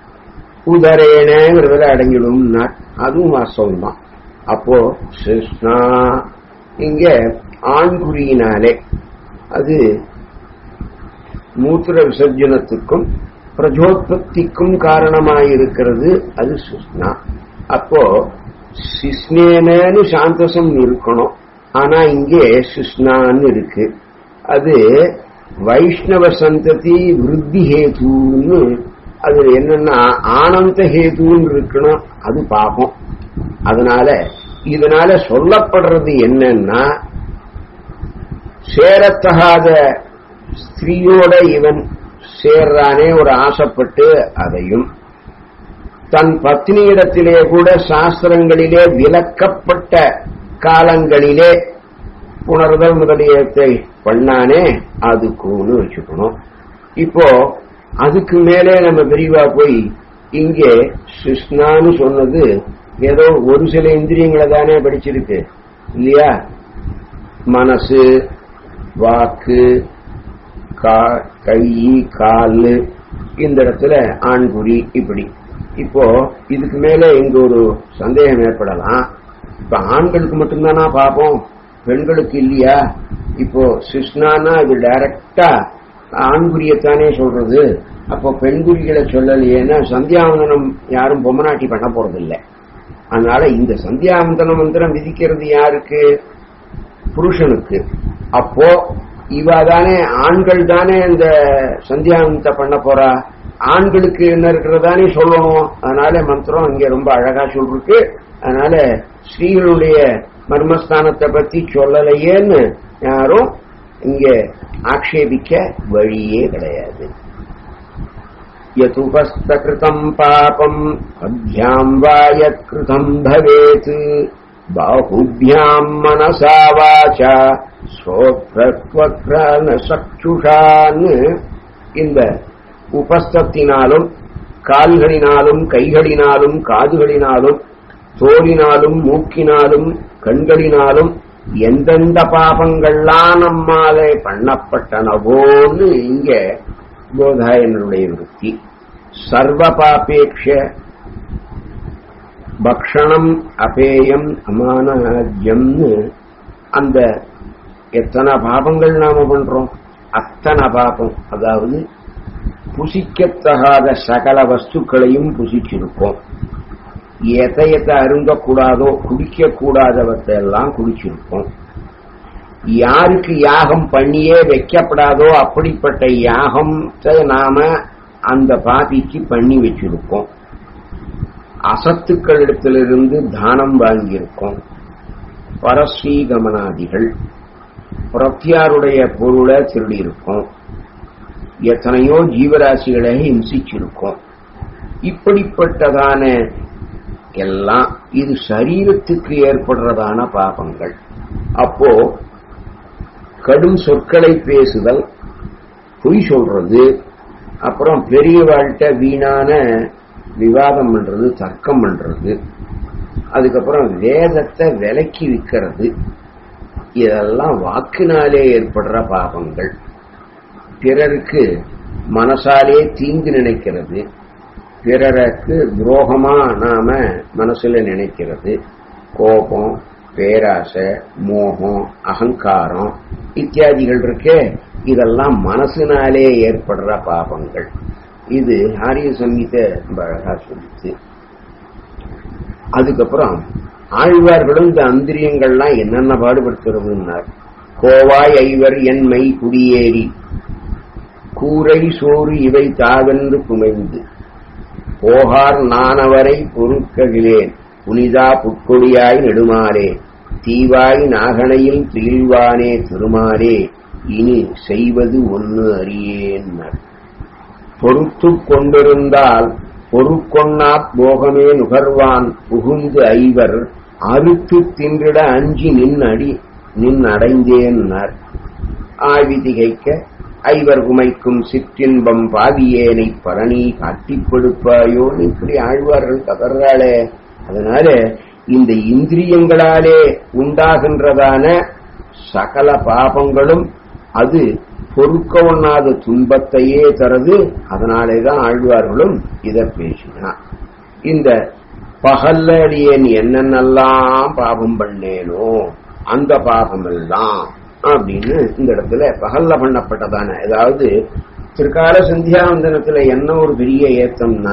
உதரேனங்கிறதுல அடங்கிடும் அதுவும் வாஸ்தவம் தான் அப்போ கிருஷ்ணா இங்க ஆண்குறியினாலே அது மூத்திர விசர்ஜனத்துக்கும் பிரஜோத்பத்திக்கும் காரணமாயிருக்கிறது அது சுஷ்ணா அப்போ சிஸ்னேனு சாந்தசம் இருக்கணும் ஆனா இங்கே சுஷ்ணான்னு இருக்கு அது வைஷ்ணவ சந்ததி விருத்தி ஹேதுன்னு அது என்னன்னா ஆனந்த ஹேதுன்னு இருக்கணும் அது பாப்போம் அதனால இதனால சொல்லப்படுறது என்னன்னா சேரத்தகாத ஸ்திரீயோட இவன் சேர்றானே ஒரு ஆசைப்பட்டு அதையும் தன் பத்னியிடத்திலே கூட சாஸ்திரங்களிலே விலக்கப்பட்ட காலங்களிலே புணர்தல் முதலியத்தை பண்ணானே அதுக்குன்னு வச்சுக்கணும் இப்போ அதுக்கு மேலே நம்ம விரிவா போய் இங்கே கிருஷ்ணான்னு சொன்னது ஏதோ ஒரு சில இந்திரியங்களை தானே படிச்சிருக்கு இல்லையா மனசு வாக்கு கை கால் இந்த இடத்துல ஆண்குறி இப்படி இப்போ இதுக்கு மேல இங்க ஒரு சந்தேகம் ஏற்படலாம் இப்ப ஆண்களுக்கு மட்டும்தானா பாப்போம் பெண்களுக்கு இல்லையா இப்போ சிஸ்னானா இது டைரக்டா ஆண்குறியத்தானே சொல்றது அப்போ பெண்குறிகளை சொல்லலையேன்னா சந்தியாவந்தனம் யாரும் பொம்மநாட்டி பண்ண போறது இல்லை அதனால இந்த சந்தியாவந்தன மந்திரம் விதிக்கிறது யாருக்கு புருஷனுக்கு அப்போ இவ தானே ஆண்கள் தானே இந்த சந்தியாவந்தத்தை பண்ண போறா ஆண்களுக்கு என்ன இருக்கிறதானே சொல்லணும் அதனால மந்திரம் இங்க ரொம்ப அழகா சொல்லிருக்கு அதனால ஸ்ரீகளுடைய மர்மஸ்தானத்தை பத்தி சொல்லலையேன்னு யாரும் இங்க ஆக்ஷேபிக்க வழியே கிடையாது யதுபஸ்தகிருதம் பாபம் அபியாம் வா யத்கிருதம் பவேத் பாகுபியாம் மனசா வாச்சா ஸ்ரோத்ரத்வக்ரான சக்ஷுஷான்னு இந்த உபஸ்தத்தினாலும் கால்களினாலும் கைகளினாலும் காதுகளினாலும் தோலினாலும் மூக்கினாலும் கண்களினாலும் எந்தெந்த பாபங்கள்லாம் நம்மாலே பண்ணப்பட்டனவோன்னு இங்க போதாயனுடைய விருத்தி சர்வ பாபேட்ச பக்ஷணம் அபேயம் அமானஜம்னு அந்த எத்தனை பாபங்கள் நாம பண்றோம் அத்தனை பாபம் அதாவது புசிக்கத்தகாத சகல வஸ்துக்களையும் புசிச்சிருக்கோம் எதை எதை அருங்கக்கூடாதோ குடிக்க கூடாதவற்றை எல்லாம் குடிச்சிருக்கோம் யாருக்கு யாகம் பண்ணியே வைக்கப்படாதோ அப்படிப்பட்ட யாகத்தை நாம அந்த பாபிக்கு பண்ணி வச்சிருக்கோம் அசத்துக்களிடத்திலிருந்து தானம் வாங்கியிருக்கோம் பரஸ்ரீகமனாதிகள் பிரத்யாருடைய பொருளை திருடியிருக்கோம் எத்தனையோ ஜீவராசிகளை ஹிம்சிச்சிருக்கோம் இப்படிப்பட்டதான எல்லாம் இது சரீரத்துக்கு ஏற்படுறதான பாபங்கள் அப்போ கடும் சொற்களை பேசுதல் பொய் சொல்றது அப்புறம் பெரியவாழ்கிட்ட வீணான விவாதம் பண்றது தர்க்கம் பண்றது அதுக்கப்புறம் வேதத்தை விலக்கி விற்கிறது இதெல்லாம் வாக்கினாலே ஏற்படுற பாபங்கள் பிறருக்கு மனசாலே தீங்கு நினைக்கிறது பிறருக்கு துரோகமா நாம மனசுல நினைக்கிறது கோபம் பேராசை மோகம் அகங்காரம் இத்தியாதிகள் இருக்கே இதெல்லாம் மனசினாலே ஏற்படுற பாபங்கள் இது ஆரிய சங்கீத ரொம்ப அழகா சொல்லிச்சு அதுக்கப்புறம் ஆழ்வார்களும் இந்த அந்திரியங்கள்லாம் என்னென்ன பாடுபடுத்துறதுன்னார் கோவாய் ஐவர் என்மை குடியேறி கூரை சோறு இவை தாவென்று குமைந்து போகார் நானவரை பொறுக்ககிலேன் புனிதா புட்கொடியாய் நெடுமாறே தீவாய் நாகனையில் திகிழ்வானே திருமாறே இனி செய்வது ஒன்னு அறியேன்னர் பொறுத்து கொண்டிருந்தால் பொறுக்கொண்ணா போகமே நுகர்வான் புகுந்து ஐவர் அறுத்து தின்றிட அஞ்சி நின் அடி நின் அடைந்தேன்னர் ஆவி திகைக்க ஐவர் குமைக்கும் சிற்றின்பம் பாவியேனை பரணி காட்டிப்படுப்பாயோன்னு இப்படி ஆழ்வார்கள் கதறாளே அதனால இந்த இந்திரியங்களாலே உண்டாகின்றதான சகல பாபங்களும் அது பொறுக்க ஒண்ணாத துன்பத்தையே தருது அதனாலேதான் ஆழ்வார்களும் இதை பேசினார் இந்த பகல்ல அடியேன் என்னென்னலாம் பாபம் பண்ணேனோ அந்த பாபம் எல்லாம் அப்படின்னு இந்த இடத்துல பகல்ல பண்ணப்பட்டதான அதாவது திருக்கால சந்தியாவந்தனத்துல என்ன ஒரு பெரிய ஏத்தம்னா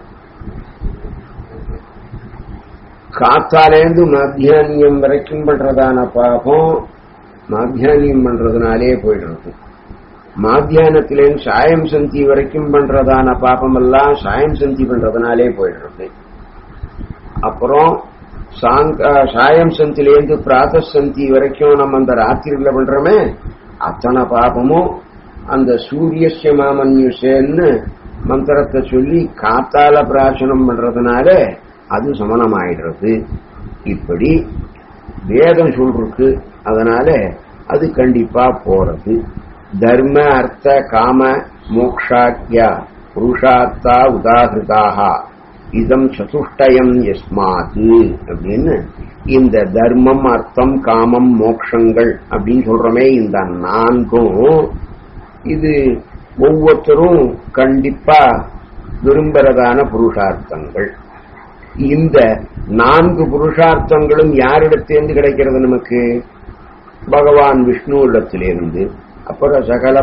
காத்தாலேந்து மத்தியானியம் வரைக்கும் பண்றதான பாபம் மாத்தியானியம் பண்றதுனாலே போயிடுறது மாத்தியானத்திலேருந்து சாயம் சந்தி வரைக்கும் பண்றதான பாபம் எல்லாம் சாயம் சந்தி பண்றதுனாலே போயிடுறது அப்புறம் சாங்க சாயம் சந்திலேருந்து பிராத சந்தி வரைக்கும் நம்ம அந்த ராத்திரியில பண்றோமே அத்தனை பாபமும் அந்த சூரியசிய மாமன்யுசேன்னு மந்திரத்தை சொல்லி காத்தால பிராசனம் பண்றதுனால அது சமணமாயிடுறது இப்படி வேதம் சொல்றதுக்கு அதனால அது கண்டிப்பா போறது தர்ம அர்த்த காம மோக்ஷாக்கியா புருஷார்த்தா உதாகிருதாக இதம் சதுஷ்டயம் எஸ்மாத்து அப்படின்னு இந்த தர்மம் அர்த்தம் காமம் மோக்ஷங்கள் அப்படின்னு சொல்றோமே இந்த நான்கும் இது ஒவ்வொருத்தரும் கண்டிப்பா விரும்புறதான புருஷார்த்தங்கள் இந்த நான்கு புருஷார்த்தங்களும் யாரிடத்திலிருந்து கிடைக்கிறது நமக்கு பகவான் விஷ்ணு இடத்திலிருந்து அப்புறம் சகல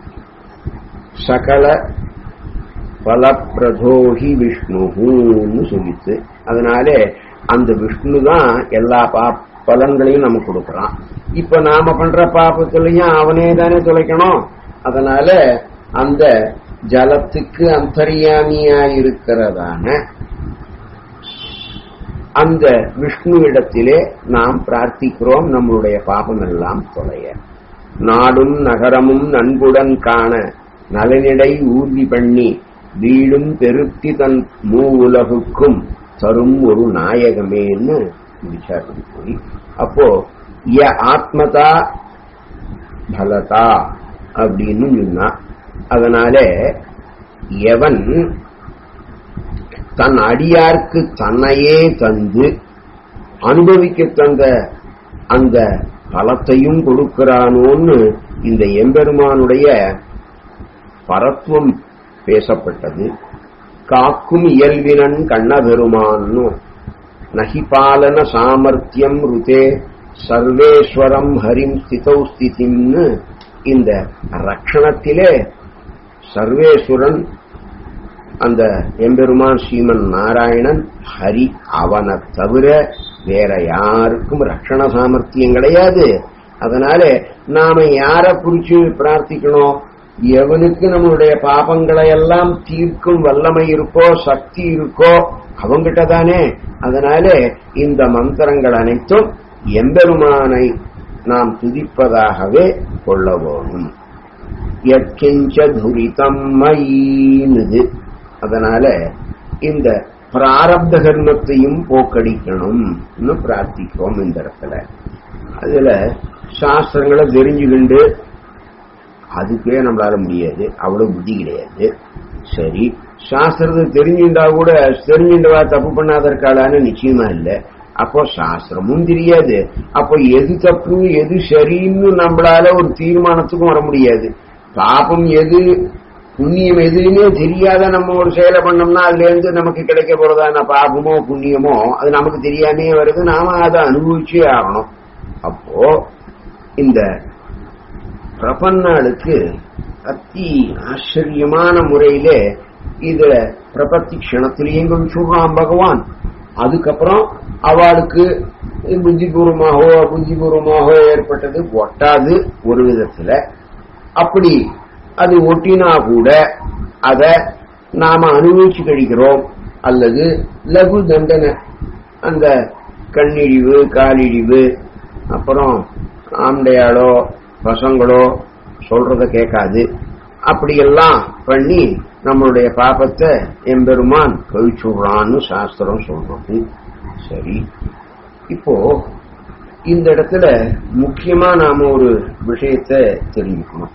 சகல பலப்பிரதோஹி விஷ்ணுன்னு சொல்லிச்சு அதனால அந்த விஷ்ணு தான் எல்லா பா பலன்களையும் நமக்கு கொடுக்கறான் இப்ப நாம பண்ற பாப்பத்திலையும் அவனே தானே தொலைக்கணும் அதனால அந்த ஜலத்துக்கு அந்தரியாமியா இருக்கிறதான அந்த விஷ்ணுவிடத்திலே நாம் பிரார்த்திக்கிறோம் நம்மளுடைய பாபம் எல்லாம் தொலைய நாடும் நகரமும் நண்புடன் காண நலனிடை ஊர்தி பண்ணி வீடும் பெருத்தி தன் மூ உலகுக்கும் தரும் ஒரு நாயகமேன்னு விசாரணை போய் அப்போ ய ஆத்மதா பலதா அப்படின்னு சொன்னா அதனால எவன் தன் அடியார்க்கு தன்னையே தந்து அனுபவிக்க தந்த அந்த பலத்தையும் கொடுக்கிறானோன்னு இந்த எம்பெருமானுடைய பரத்துவம் பேசப்பட்டது காக்கும் இயல்பினன் கண்ணபெருமான்னு நகி பாலன சாமர்த்தியம் ருதே சர்வேஸ்வரம் ஹரிம் ஸ்திதௌ ஸ்திதிம்னு இந்த ரக்ஷணத்திலே சர்வேஸ்வரன் அந்த எம்பெருமான் ஸ்ரீமன் நாராயணன் ஹரி அவனை தவிர வேற யாருக்கும் ரட்சண சாமர்த்தியம் கிடையாது அதனால நாம யார குறிச்சு பிரார்த்திக்கணும் எவனுக்கு நம்மளுடைய பாபங்களை எல்லாம் தீர்க்கும் வல்லமை இருக்கோ சக்தி இருக்கோ அவங்கிட்ட தானே அதனால இந்த மந்திரங்கள் அனைத்தும் எம்பெருமானை நாம் துதிப்பதாகவே கொள்ள வேணும் எற்கிஞ்ச துரிதம் மயினுது அதனால இந்த பிராரப்த கர்மத்தையும் போக்கடிக்கணும்னு பிரார்த்திக்கிறோம் இந்த இடத்துல அதுல சாஸ்திரங்களை தெரிஞ்சுக்கிண்டு அதுக்கே நம்மளால முடியாது அவ்வளவு புத்தி கிடையாது சரி சாஸ்திரத்தை தெரிஞ்சுட்டா கூட தெரிஞ்சுட்டவா தப்பு பண்ணாத இருக்காளான்னு நிச்சயமா இல்லை அப்போ சாஸ்திரமும் தெரியாது அப்போ எது தப்பு எது சரின்னு நம்மளால ஒரு தீர்மானத்துக்கும் வர முடியாது பாபம் எது புண்ணியம் எதுன்னே தெரியாத நம்ம ஒரு செயலை பண்ணோம்னா அதுல இருந்து நமக்கு கிடைக்க போறதான பாபமோ புண்ணியமோ அது நமக்கு தெரியாமே வருது நாம அதை அனுபவிச்சே ஆகணும் அப்போ இந்த பிரபன்னாளுக்கு அத்தி ஆச்சரியமான முறையிலே இதுல பிரபத்தி க்ஷணத்திலேயும் சொல்றான் பகவான் அதுக்கப்புறம் அவளுக்கு புத்திபூர்வமாகவோ புத்திபூர்வமாகவோ ஏற்பட்டது ஒட்டாது ஒரு விதத்துல அப்படி அது ஒட்டினா கூட அத நாம அனுபவிச்சு கழிக்கிறோம் அல்லது லகு தண்டனை அந்த கண்ணிழிவு காலிழிவு அப்புறம் ஆண்டையாளோ பசங்களோ சொல்றத கேட்காது அப்படியெல்லாம் பண்ணி நம்மளுடைய பாபத்தை எம்பெருமான் கழிச்சுடுறான்னு சாஸ்திரம் சொல்றது சரி இப்போ இந்த இடத்துல முக்கியமா நாம ஒரு விஷயத்தை தெரிஞ்சுக்கணும்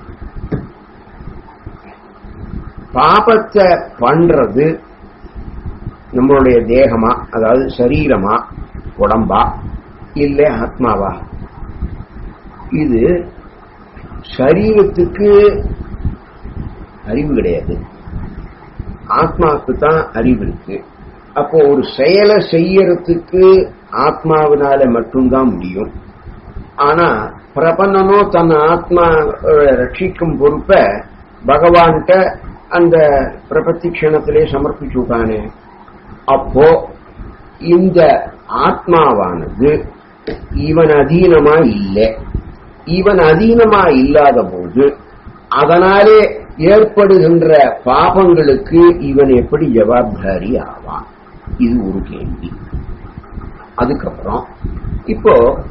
பாபத்தை பண்றது நம்மளுடைய தேகமா அதாவது சரீரமா உடம்பா இல்ல ஆத்மாவா இது சரீரத்துக்கு அறிவு கிடையாது ஆத்மாவுக்கு தான் அறிவு இருக்கு அப்போ ஒரு செயலை செய்யறதுக்கு ஆத்மாவினால மட்டும்தான் முடியும் ஆனா பிரபன்னனோ தன் ஆத்மா ரட்சிக்கும் பொறுப்ப பகவான்கிட்ட அந்த பிரபத்தி க்ஷணத்திலே சமர்ப்பிச்சு விட்டானே அப்போ இந்த ஆத்மாவானது இவன் அதீனமா இல்லை இவன் அதீனமா இல்லாத போது அதனாலே ஏற்படுகின்ற பாபங்களுக்கு இவன் எப்படி ஜவாப்தாரி ஆவான் இது ஒரு கேள்வி அதுக்கப்புறம் இப்போ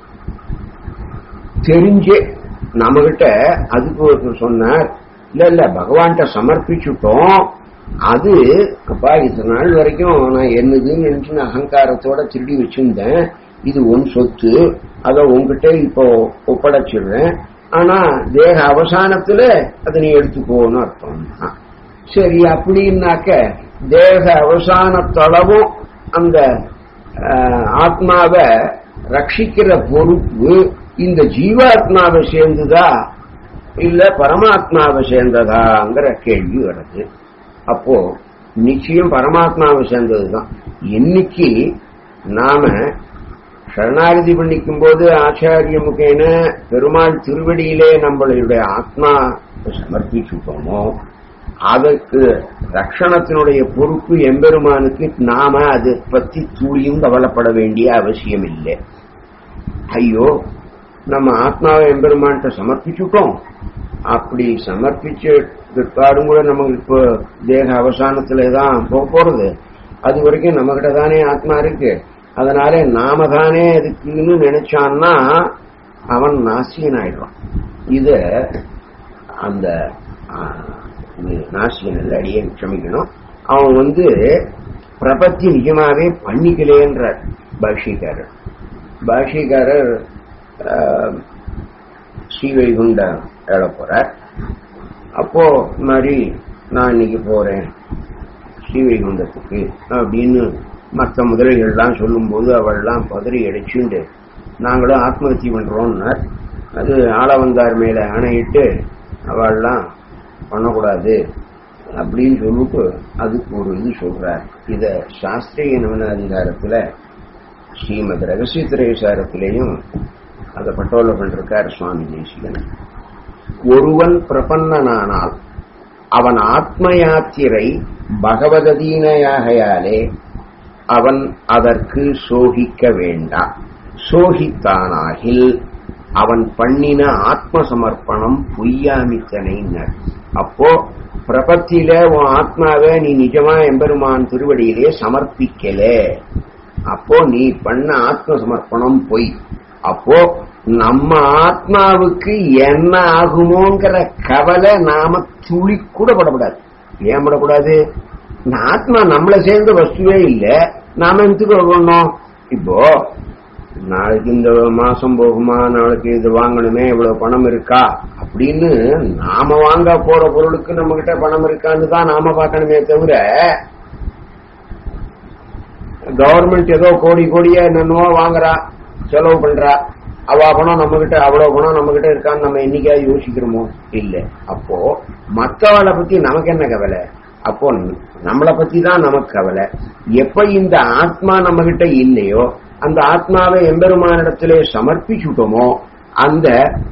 தெரிஞ்சே நம்மகிட்ட அதுக்கு ஒரு சொன்னார் இல்ல இல்ல பகவான்கிட்ட சமர்ப்பிச்சுட்டோம் அது அப்பா இத்தனை நாள் வரைக்கும் நான் என்னதுன்னு நினைச்சு நான் அகங்காரத்தோட திருடி வச்சிருந்தேன் இது உன் சொத்து அத உன்கிட்ட இப்போ ஒப்படைச்சிடுறேன் ஆனா தேக அவசானத்துல அதை நீ எடுத்துக்கோன்னு அர்த்தம் சரி அப்படின்னாக்க தேக அவசானத்தளவும் அந்த ஆத்மாவை ரட்சிக்கிற பொறுப்பு இந்த ஜீவாத்மாவை சேர்ந்துதா இல்ல பரமாத்மாவை சேர்ந்ததாங்கிற கேள்வி வருது அப்போ நிச்சயம் பரமாத்மாவை சேர்ந்ததுதான் என்னைக்கு நாம சரணாகதி பண்ணிக்கும் போது ஆச்சாரிய முகேன பெருமாள் திருவடியிலே நம்மளுடைய ஆத்மா சமர்ப்பிச்சுட்டோமோ அதற்கு ரட்சணத்தினுடைய பொறுப்பு எம்பெருமானுக்கு நாம அதை பத்தி துளியும் கவலைப்பட வேண்டிய அவசியம் இல்லை ஐயோ நம்ம ஆத்மாவை எம்பெருமான்கிட்ட சமர்ப்பிச்சுட்டோம் அப்படி சமர்ப்பிச்சு பிற்பாடும் கூட நமக்கு இப்போ தேக அவசானத்துல தான் போக போறது அது வரைக்கும் நம்மகிட்ட தானே ஆத்மா இருக்கு அதனால நாம தானே அதுக்குன்னு நினைச்சான்னா அவன் நாசியன் ஆயிடுறான் இத அந்த நாசியன் அடியே க்ஷமிக்கணும் அவன் வந்து பிரபத்தி நிஜமாவே பண்ணிக்கலேன்ற பாஷிக்காரர் பாஷிக்காரர் ஸ்ரீவைகுண்ட ஏழ போறார் அப்போ மாதிரி நான் இன்னைக்கு போறேன் ஸ்ரீவைகுண்டத்துக்கு அப்படின்னு மற்ற முதலைகள்லாம் சொல்லும்போது அவள்லாம் பதறி அடிச்சுண்டு நாங்களும் ஆத்மஹத்தி பண்றோம்னார் அது ஆளவந்தார் மேல அணையிட்டு அவள்லாம் பண்ணக்கூடாது அப்படின்னு சொல்லிட்டு அதுக்கு ஒரு இது சொல்றார் இத சாஸ்திரிய நவனாதிகாரத்துல ஸ்ரீமத் ரகசிய திரைசாரத்திலேயும் அதை பட்டோல பண்ணிருக்கார் சுவாமி தேசிகன் ஒருவன் பிரபன்னனானால் அவன் ஆத்ம யாத்திரை பகவததீனையாகையாலே அவன் அதற்கு சோகிக்க வேண்டாம் சோகித்தானாகில் அவன் பண்ணின ஆத்ம சமர்ப்பணம் பொய்யாமித்தனைனர் அப்போ பிரபத்தில உன் ஆத்மாவை நீ நிஜமா எம்பெருமான் திருவடியிலே சமர்ப்பிக்கல அப்போ நீ பண்ண ஆத்ம சமர்ப்பணம் பொய் அப்போ நம்ம ஆத்மாவுக்கு என்ன ஆகுமோங்கிற கவலை நாம துளி கூட படக்கூடாது ஏன் படக்கூடாது இந்த ஆத்மா நம்மளை சேர்ந்த வஸ்துவே இல்ல நாம எதுக்கு பண்ணோம் இப்போ நாளைக்கு இந்த மாசம் போகுமா நாளைக்கு இது வாங்கணுமே இவ்வளவு பணம் இருக்கா அப்படின்னு நாம வாங்க போற பொருளுக்கு நம்ம கிட்ட பணம் இருக்கான்னு தான் நாம பார்க்கணுமே தவிர கவர்மெண்ட் ஏதோ கோடி கோடியா என்னென்னவோ வாங்குறா செலவு பண்றா அவ பணம் நம்ம கிட்ட அவ்வளவு பணம் நம்ம கிட்ட இருக்கான்னு நம்ம என்னைக்காவது யோசிக்கிறோமோ இல்ல அப்போ மத்தவளை பத்தி நமக்கு என்ன கவலை அப்போ நம்மளை பத்தி தான் நமக்கு கவலை எப்ப இந்த ஆத்மா நம்ம கிட்ட இல்லையோ அந்த ஆத்மாவை எம்பெருமானிடத்திலே சமர்ப்பிச்சுட்டோமோ அந்த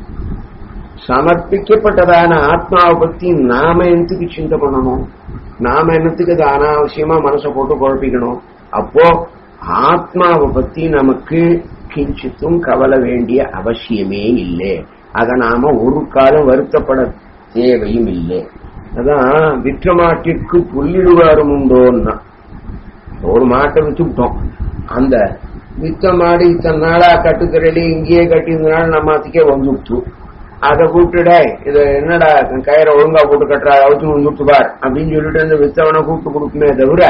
சமர்ப்பிக்கப்பட்டதான ஆத்மாவை பத்தி நாம என்னத்துக்கு சிந்தை பண்ணணும் நாம என்னத்துக்கு அது அனாவசியமா மனசை போட்டு குழப்பிக்கணும் அப்போ ஆத்மாவை பத்தி நமக்கு கிஞ்சித்தும் கவலை வேண்டிய அவசியமே இல்லை அதை நாம ஒரு காலம் வருத்தப்பட தேவையும் இல்லை அதான் விற்ற மாட்டிற்கு புல்லிடுவாரும் உண்டோன்னா ஒரு மாட்டை வித்துவிட்டோம் அந்த வித்த மாடு இத்தனை நாளா கட்டுக்கரையில இங்கேயே கட்டியிருந்தனால நம்ம அதுக்கே வந்துவிட்டு அதை கூப்பிட்டுட இத என்னடா கயிறை ஒழுங்கா போட்டு கட்டுறா அவுத்து வந்துட்டு பார் அப்படின்னு சொல்லிட்டு அந்த வித்தவனை கூப்பிட்டு கொடுக்குமே தவிர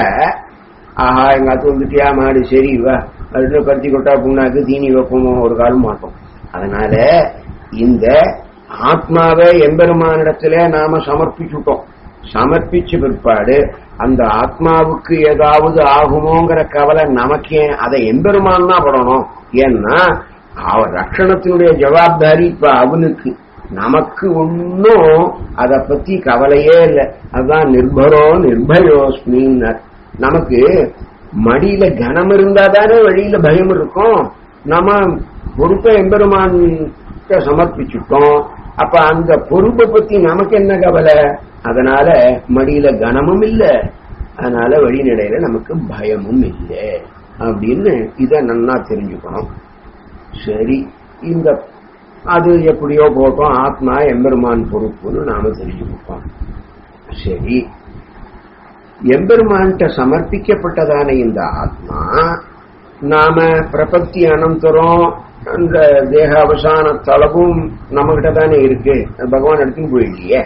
ஆஹா எங்க அத்து வந்துட்டியா மாடு சரி வா அதுல பருத்தி கொட்டா புண்ணாக்கு தீனி வைப்போமோ ஒரு காலம் மாட்டோம் அதனால இந்த ஆத்மாவை எம்பெருமானிடத்துல நாம சமர்ப்பிச்சுட்டோம் சமர்ப்பிச்ச பிற்பாடு அந்த ஆத்மாவுக்கு ஏதாவது ஆகுமோங்கிற கவலை நமக்கே அதை எம்பெருமான் தான் படணும் ஏன்னா அவர் ரட்சணத்தினுடைய ஜவாப்தாரி இப்ப அவனுக்கு நமக்கு ஒன்னும் அத பத்தி கவலையே இல்லை அதுதான் நிர்பரோ நிர்பயோஸ்மின்னர் நமக்கு மடியில கனம் இருந்தா தானே வழியில பயம் இருக்கும் நம்ம பொறுப்பை எம்பெருமான் சமர்ப்பிச்சுட்டோம் அப்ப அந்த பொறுப்பை பத்தி நமக்கு என்ன கவலை அதனால மடியில கனமும் இல்ல அதனால வழிநடையில நமக்கு பயமும் இல்லை அப்படின்னு இத நன்னா தெரிஞ்சுக்கணும் சரி இந்த அது எப்படியோ போட்டோம் ஆத்மா எம்பெருமான் பொறுப்புன்னு நாம தெரிஞ்சுக்கிட்டோம் சரி எம்பெருமான்கிட்ட சமர்ப்பிக்கப்பட்டதான இந்த ஆத்மா நாம பிரபத்தி அனந்தரம் அந்த தேக அவசான தளவும் நம்மகிட்ட தானே இருக்கு பகவான் எடுத்துன்னு போயிடலையே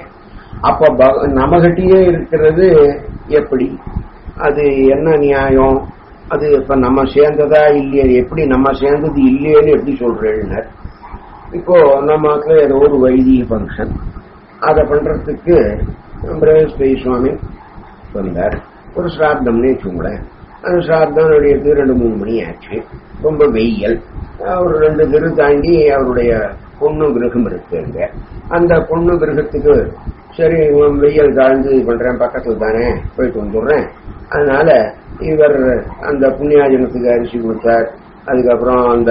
அப்ப நம்மகிட்டயே இருக்கிறது எப்படி அது என்ன நியாயம் அது இப்ப நம்ம சேர்ந்ததா இல்லையே எப்படி நம்ம சேர்ந்தது இல்லையேன்னு எப்படி சொல்றேன்னு இப்போ நம்ம ஏதோ ஒரு வைதிக ஃபங்க்ஷன் அதை பண்றதுக்கு பிரகஸ்பதி சுவாமி வந்தார் ஒரு சிராத்தம்னு வச்சுங்களேன் அந்த சிராத்தம் நடிகத்துக்கு ரெண்டு மூணு மணி ஆச்சு ரொம்ப வெயில் ஒரு ரெண்டு தெரு தாண்டி அவருடைய பொண்ணு கிரகம் இருக்குங்க அந்த பொண்ணு கிரகத்துக்கு சரி வெயில் தாழ்ந்து பண்றேன் பக்கத்துல தானே போயிட்டு வந்துடுறேன் அதனால இவர் அந்த புண்ணியாஜனத்துக்கு அரிசி கொடுத்தார் அதுக்கப்புறம் அந்த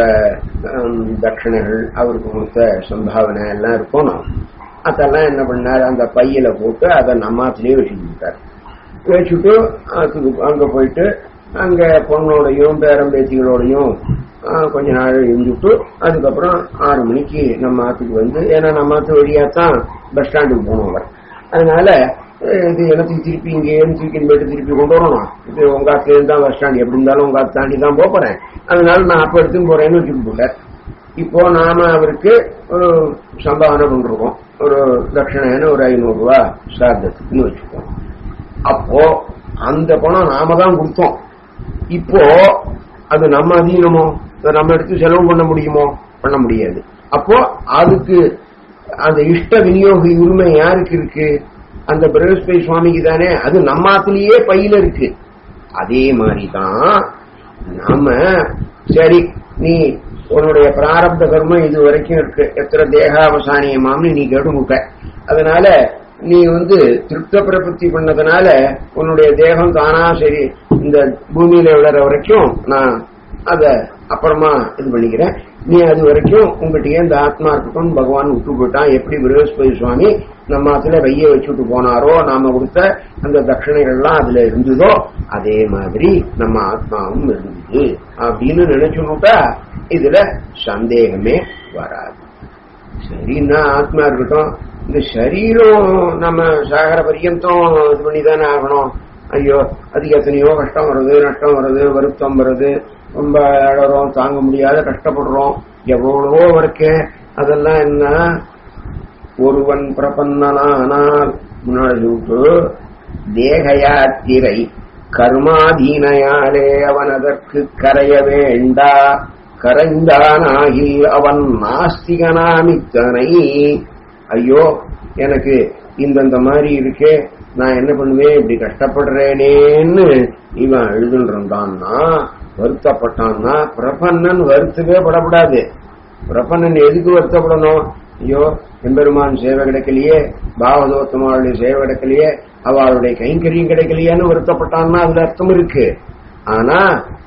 தட்சிணைகள் அவருக்கு கொடுத்த சம்பாவனை எல்லாம் இருக்கணும் அதெல்லாம் என்ன பண்ணார் அந்த பையில போட்டு அதை நம்மாத்திலேயே வச்சுக்கிட்டார் வச்சுட்டு அதுக்கு அங்க போயிட்டு அங்க பொண்ணோடையும் பேரம்பேத்திகளோடையும் கொஞ்ச நாள் இருந்துட்டு அதுக்கப்புறம் ஆறு மணிக்கு நம்ம ஆத்துக்கு வந்து ஏன்னா நம்ம ஆத்து வழியாத்தான் பஸ் ஸ்டாண்டுக்கு போனோம் அவர் அதனால இது எனக்கு திருப்பி இங்கே தூக்கின்னு போயிட்டு திருப்பி கொண்டு வரணும் இது உங்க ஆத்துல இருந்து தான் பஸ் ஸ்டாண்ட் எப்படி இருந்தாலும் உங்க ஆத்து தாண்டி தான் போறேன் அதனால நான் அப்ப எடுத்துன்னு போறேன்னு வச்சுட்டு இப்போ நாம அவருக்கு ஒரு சம்பாவனை பண்றோம் ஒரு தட்சிணைன்னு ஒரு ஐநூறு ரூபா சார்த்தத்துக்குன்னு வச்சுக்கோம் அப்போ அந்த பணம் நாம தான் கொடுத்தோம் இப்போ அது நம்ம அதீனமோ நம்ம எடுத்து செலவு பண்ண முடியுமோ பண்ண முடியாது அப்போ அதுக்கு அந்த இஷ்ட விநியோக உரிமை யாருக்கு இருக்கு அந்த பிரகஸ்பதி சுவாமிக்கு தானே அது நம்மாத்திலேயே பையில இருக்கு அதே மாதிரிதான் நாம சரி நீ உன்னுடைய பிராரப்த கர்மம் இது வரைக்கும் இருக்கு எத்தனை தேகாவசானியமாம்னு நீ கேட்டுமுட்ட அதனால நீ வந்து திருப்த பிரபத்தி பண்ணதுனால உன்னுடைய தேகம் தானா சரி இந்த பூமியில விழற வரைக்கும் நான் அத அப்புறமா இது பண்ணிக்கிறேன் நீ அது வரைக்கும் உங்ககிட்டயே இந்த ஆத்மா இருக்கட்டும் பகவான் விட்டு போயிட்டான் எப்படி பிரகஸ்பதி சுவாமி நம்ம அதுல வைய வச்சுட்டு போனாரோ நாம கொடுத்த அந்த தட்சிணைகள்லாம் அதுல இருந்ததோ அதே மாதிரி நம்ம ஆத்மாவும் இருந்தது அப்படின்னு நினைச்சுட்டா இதுல சந்தேகமே வராது சரின்னா ஆத்மா இருக்கட்டும் இந்த சரீரம் நம்ம சாகர பரியந்தம் இது பண்ணி தானே ஆகணும் ஐயோ அதுக்கு எத்தனையோ கஷ்டம் வருது நஷ்டம் வருது வருத்தம் வருது ரொம்ப அழறோம் தாங்க முடியாத கஷ்டப்படுறோம் எவ்வளவோ இருக்கு அதெல்லாம் என்ன ஒருவன் பிரபன்னனானால் முன்னாடி சொல்லிட்டு தேகயாத்திரை கர்மாதீனையாலே அவன் அதற்கு கரைய வேண்டா கரைந்தானாகில் அவன் நாஸ்திகனாமித்தனை ஐயோ எனக்கு இந்தந்த மாதிரி இருக்கே நான் என்ன பண்ணுவேன் இப்படி கஷ்டப்படுறேனேன்னு இவன் எழுதுன்றான்னா வருத்தப்பட்டான்னா பிரபன்னன் வருத்தவே படக்கூடாது பிரபன்னன் எதுக்கு வருத்தப்படணும் ஐயோ எம்பெருமான் சேவை கிடைக்கலையே பாவதோத்தமாவுடைய சேவை கிடைக்கலையே அவளுடைய கைங்கரியம் கிடைக்கலையேன்னு வருத்தப்பட்டான்னா அதுல அர்த்தம் இருக்கு ஆனா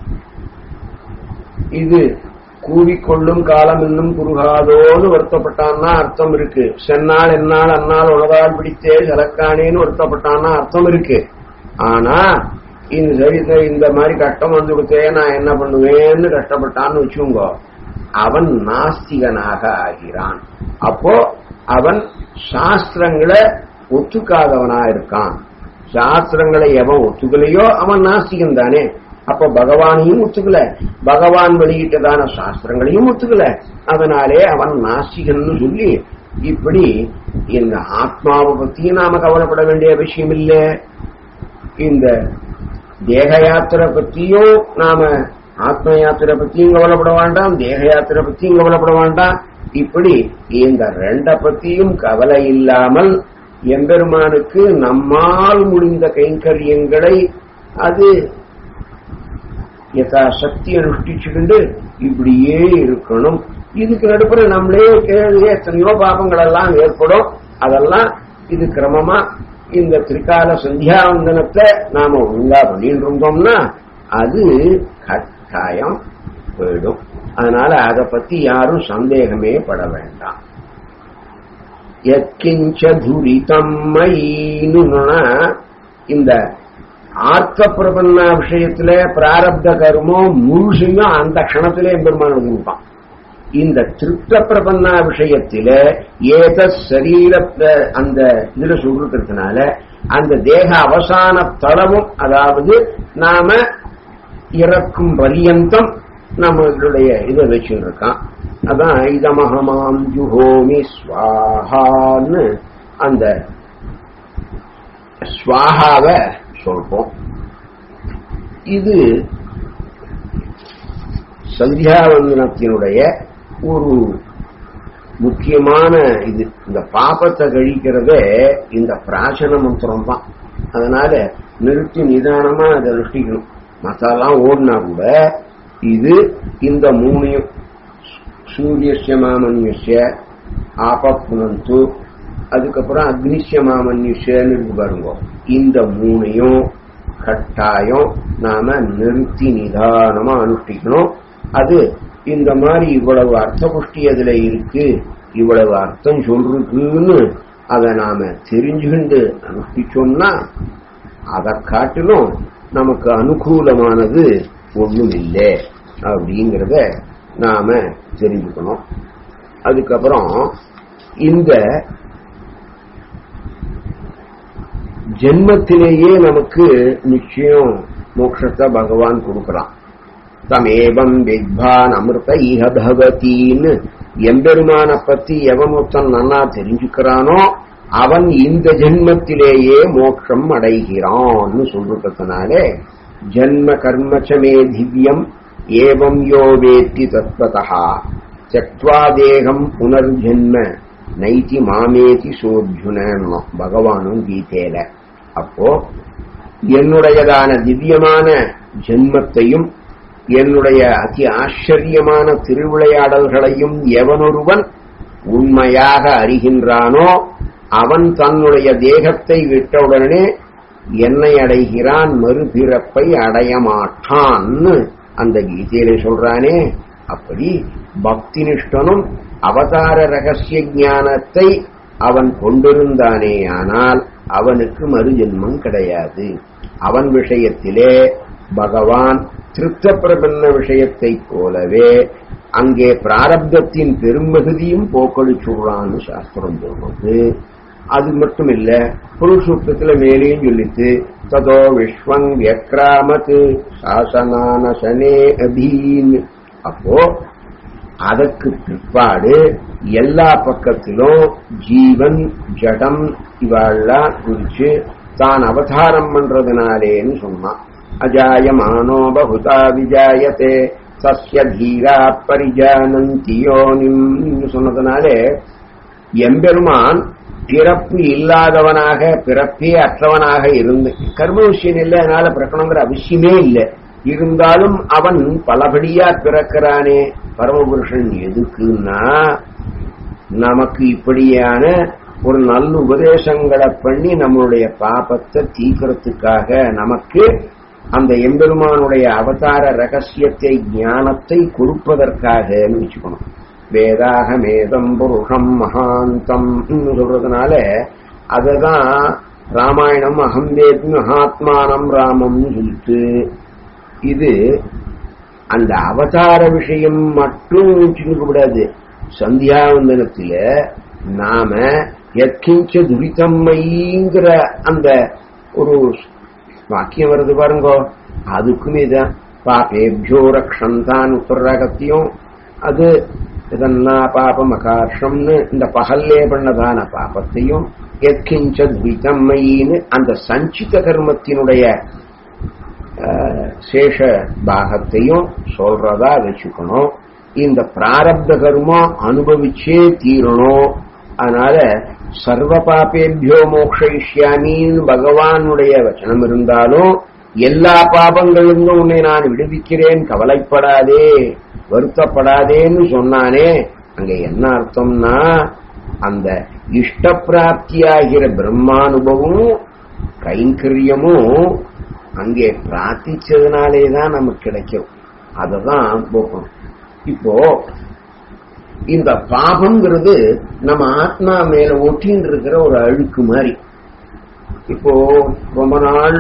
இது கூவிக்கொள்ளும் காலம் இன்னும் குறுகாதோன்னு வருத்தப்பட்டான்னா அர்த்தம் இருக்கு சென்னால் என்னால் அன்னால் உலகால் பிடித்தே செலக்கானேன்னு வருத்தப்பட்டான்னா அர்த்தம் இருக்கு ஆனா இந்த சரித்த இந்த மாதிரி கஷ்டம் வந்து கொடுத்தே நான் என்ன பண்ணுவேன்னு கஷ்டப்பட்டான்னு வச்சுங்கோ அவன் நாஸ்திகனாக ஆகிறான் அப்போ அவன் சாஸ்திரங்களை ஒத்துக்காதவனா இருக்கான் சாஸ்திரங்களை எவன் ஒத்துக்கலையோ அவன் நாஸ்திகன் தானே அப்ப பகவானையும் ஒத்துக்கல பகவான் வெளியிட்டதான சாஸ்திரங்களையும் ஒத்துக்கல அதனாலே அவன் நாஸ்திகன்னு சொல்லி இப்படி இந்த ஆத்மாவை பத்தியும் நாம கவலைப்பட வேண்டிய விஷயம் இல்ல இந்த தேக யாத்திரை பத்தியும் நாம ஆத்ம யாத்திரை பத்தியும் கவலைப்பட வேண்டாம் தேக யாத்திரை பத்தியும் கவலைப்பட வேண்டாம் இப்படி இந்த ரெண்ட பத்தியும் கவலை இல்லாமல் எம்பெருமானுக்கு நம்மால் முடிந்த கைங்கரியங்களை அது யதா சக்தி அனுஷ்டிச்சுக்கிண்டு இப்படியே இருக்கணும் இதுக்கு நடுப்புற நம்மளே கேள்வி எத்தனையோ பாபங்கள் எல்லாம் ஏற்படும் அதெல்லாம் இது கிரமமா இந்த திரிகால சந்தியாவந்தனத்தை நாம ஒழுங்கா பண்ணிட்டு இருந்தோம்னா அது கட்டாயம் போயிடும் அதனால அதை பத்தி யாரும் சந்தேகமே பட வேண்டாம் எத்கிஞ்ச துரிதம் மயின்னு இந்த ஆர்த்த பிரபன்னா விஷயத்துல பிராரப்த கர்மம் முழுசையும் அந்த க்ஷணத்திலே பெருமான் எழுதிவிட்டான் இந்த திருப்த பிரபன்னா விஷயத்தில ஏத சரீர அந்த இதுல சொல்றதுனால அந்த தேக அவசான தளமும் அதாவது நாம இறக்கும் பரியந்தம் நம்மளுடைய இதை வச்சுருக்கான் அதான் இதமஹமாம் ஜுஹோமி ஸ்வாஹான்னு அந்த ஸ்வாஹாவை சொல்றோம் இது சந்தியாவந்தனத்தினுடைய ஒரு முக்கியமான இது இந்த பாபத்தை கழிக்கிறதே இந்த பிராச்சன மந்திரம் தான் அதனால நிறுத்தி நிதானமா அதை அனுஷ்டிக்கணும் மத்தெல்லாம் ஓடினா கூட இது இந்த மூணையும் சூரியசிய மாமன்யசிய ஆபப்புனந்து அதுக்கப்புறம் அக்னிசிய மாமன்யுஷன்னு இருக்கு பாருங்க இந்த மூணையும் கட்டாயம் நாம நிறுத்தி நிதானமா அனுஷ்டிக்கணும் அது இந்த மாதிரி இவ்வளவு அர்த்த புஷ்டி அதுல இருக்கு இவ்வளவு அர்த்தம் சொல்றதுன்னு அதை நாம தெரிஞ்சுக்கிண்டு அனுஷ்டிச்சோம்னா அதை காட்டிலும் நமக்கு அனுகூலமானது ஒண்ணும் இல்லை அப்படிங்கிறத நாம தெரிஞ்சுக்கணும் அதுக்கப்புறம் இந்த ஜென்மத்திலேயே நமக்கு நிச்சயம் மோட்சத்தை பகவான் கொடுக்கிறான் தமேவம் வித்வான் அமிர்த இஹ பகவத்தின்னு எம்பெருமான பத்தி எவன் ஒருத்தன் நன்னா தெரிஞ்சுக்கிறானோ அவன் இந்த ஜென்மத்திலேயே மோட்சம் அடைகிறான்னு சொல்றதுனாலே ஜன்ம கர்மச்சமே திவ்யம் ஏவம் யோ வேத்தி தத்வதா தியக்வா தேகம் புனர்ஜென்ம நைதி மாமேதி சோர்ஜுன பகவானும் கீதையில அப்போ என்னுடையதான திவ்யமான ஜென்மத்தையும் என்னுடைய அதி ஆச்சரியமான திருவிளையாடல்களையும் எவனொருவன் உண்மையாக அறிகின்றானோ அவன் தன்னுடைய தேகத்தை விட்டவுடனே என்னை அடைகிறான் மறுபிறப்பை அடைய மாட்டான்னு அந்த கீதையில சொல்றானே அப்படி பக்தி நிஷ்டனும் அவதார ரகசிய ஞானத்தை அவன் கொண்டிருந்தானே ஆனால் அவனுக்கு மறுஜென்மம் கிடையாது அவன் விஷயத்திலே பகவான் திருப்த பிரபன்ன விஷயத்தைப் போலவே அங்கே பிராரப்தத்தின் பெரும்பகுதியும் போக்கடிச்சுடுறான்னு சாஸ்திரம் சொல்றது அது மட்டும் இல்ல புருஷூக்தத்துல மேலேயும் சொல்லித்து ததோ விஸ்வங் வியக்ராமத் சாசனானசனே அபீன் அப்போ அதற்கு பிற்பாடு எல்லா பக்கத்திலும் ஜீவன் ஜடம் இவாள்லாம் குறிச்சு தான் அவதாரம் பண்றதுனாலேன்னு சொன்னான் அஜாயமானோ பகுதா விஜாயத்தே சஸ்ய தீரா பரிஜானந்தியோனிம் சொன்னதுனாலே எம்பெருமான் பிறப்பு இல்லாதவனாக பிறப்பே அற்றவனாக இருந்து கர்ம விஷயம் இல்லை அதனால பிறக்கணுங்கிற அவசியமே இல்லை இருந்தாலும் அவன் பலபடியா பிறக்கிறானே பரமபுருஷன் எதுக்குன்னா நமக்கு இப்படியான ஒரு நல்ல உபதேசங்களை பண்ணி நம்மளுடைய பாபத்தை தீக்கிறதுக்காக நமக்கு அந்த எம்பெருமானுடைய அவதார ரகசியத்தை ஞானத்தை கொடுப்பதற்காக வச்சுக்கணும் வேதாக மேதம் புருஷம் மகாந்தம் சொல்றதுனால அததான் ராமாயணம் அகம்பேத் மகாத்மானம் ராமம் சொல்லிட்டு இது அந்த அவதார விஷயம் மட்டும் வச்சுக்க கூடாது சந்தியாவந்தனத்தில நாம எத்கிஞ்ச துரிதம்மைங்கிற அந்த ஒரு வாக்கியம் வருது பாருங்கோ அதுக்குமே தான் பாபேபியோ ரக்ஷந்தான் உத்தரராகத்தையும் அது இதெல்லாம் பாபம் அகார்ஷம்னு இந்த பகல்லே பண்ணதான பாபத்தையும் எத்கிஞ்ச துரிதம்மைன்னு அந்த சஞ்சித கர்மத்தினுடைய சேஷ பாகத்தையும் சொல்றதா வச்சுக்கணும் இந்த பிராரப்த கர்மம் அனுபவிச்சே தீரணும் அதனால சர்வ பாப்பேபியோ மோக்ஷயிஷ்யாமின்னு பகவானுடைய வச்சனம் இருந்தாலும் எல்லா பாபங்களிலிருந்தும் உன்னை நான் விடுவிக்கிறேன் கவலைப்படாதே வருத்தப்படாதேன்னு சொன்னானே அங்க என்ன அர்த்தம்னா அந்த இஷ்ட பிராப்தியாகிற பிரம்மானுபவமும் கைங்கரியமும் அங்கே பிரார்த்திச்சதுனாலே தான் நமக்கு கிடைக்கும் அததான் போக்கணும் இப்போ இந்த பாபம்ங்கிறது நம்ம ஆத்மா மேல ஒட்டின்னு இருக்கிற ஒரு அழுக்கு மாதிரி இப்போ ரொம்ப நாள்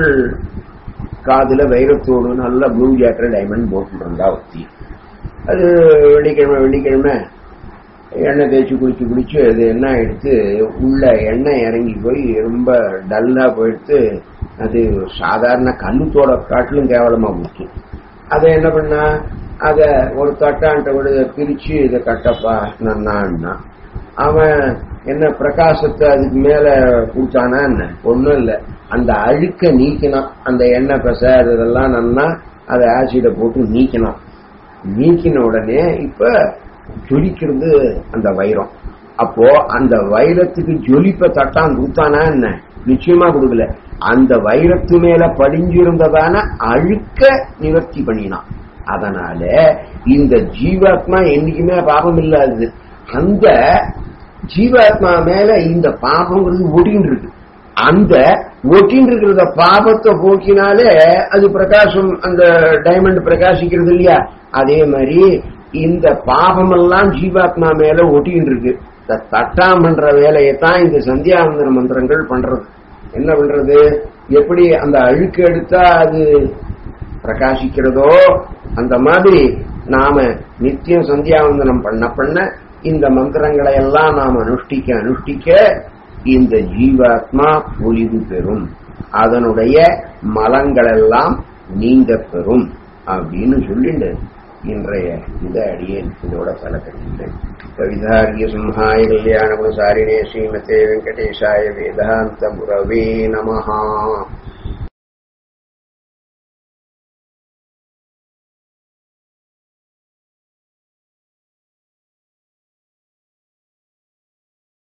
காதுல வைரத்தோடு நல்ல ப்ளூ ஜாக்கெட் டைமண்ட் போட்டு இருந்தா ஒத்தி அது வெள்ளிக்கிழமை வெள்ளிக்கிழமை எண்ணெய் தேய்ச்சி குளிச்சு குளிச்சு அது என்ன ஆயிடுத்து உள்ள எண்ணெய் இறங்கி போய் ரொம்ப டல்லா போயிடுத்து அது சாதாரண கல்லுத்தோட காட்டிலும் கேவலமா போச்சு அதை என்ன பண்ணா அத ஒரு தட்டான்ட்ட விட பிரிச்சு இதை கட்டப்பா நன்னான்னா அவன் என்ன பிரகாசத்தை அதுக்கு மேல கொடுத்தானா என்ன ஒண்ணும் இல்ல அந்த அழுக்க நீக்கினான் அந்த எண்ணெய் பசை இதெல்லாம் நன்னா அதை ஆசிட போட்டு நீக்கினான் நீக்கின உடனே இப்ப ஜொலிக்கிறது அந்த வைரம் அப்போ அந்த வைரத்துக்கு ஜொலிப்ப தட்டான் கொடுத்தானா என்ன நிச்சயமா கொடுக்கல அந்த வைரத்து மேல படிஞ்சிருந்ததான அழுக்க நிவர்த்தி பண்ணினான் அதனால இந்த ஜீவாத்மா என்னைக்குமே பாபம் இல்லாதது அந்த ஜீவாத்மா மேல இந்த பாபங்கிறது ஒட்டின்னு இருக்கு அந்த ஒட்டின்னு இருக்கிறத பாபத்தை போக்கினாலே அது பிரகாசம் அந்த டைமண்ட் பிரகாசிக்கிறது இல்லையா அதே மாதிரி இந்த பாபமெல்லாம் ஜீவாத்மா மேல ஒட்டின்னு இருக்கு இந்த தட்டாம் பண்ற வேலையை தான் இந்த சந்தியாவந்தன மந்திரங்கள் பண்றது என்ன பண்றது எப்படி அந்த அழுக்கு எடுத்தா அது பிரகாசிக்கிறதோ அந்த மாதிரி நாம நித்தியம் சந்தியாவந்தனம் பண்ண பண்ண இந்த மந்திரங்களை எல்லாம் நாம் அனுஷ்டிக்க அனுஷ்டிக்க இந்த ஜீவாத்மா பொலிவு பெறும் அதனுடைய மலங்களெல்லாம் நீங்க பெறும் அப்படின்னு சொல்லிட்டு இன்றைய இந்த அடியேன் இதோட பலகட்டினேன் கவிதாரிய சிம்ஹாய கல்யாண குணசாரிணே ஸ்ரீமதே வெங்கடேஷாய வேதாந்த புரவே நமஹா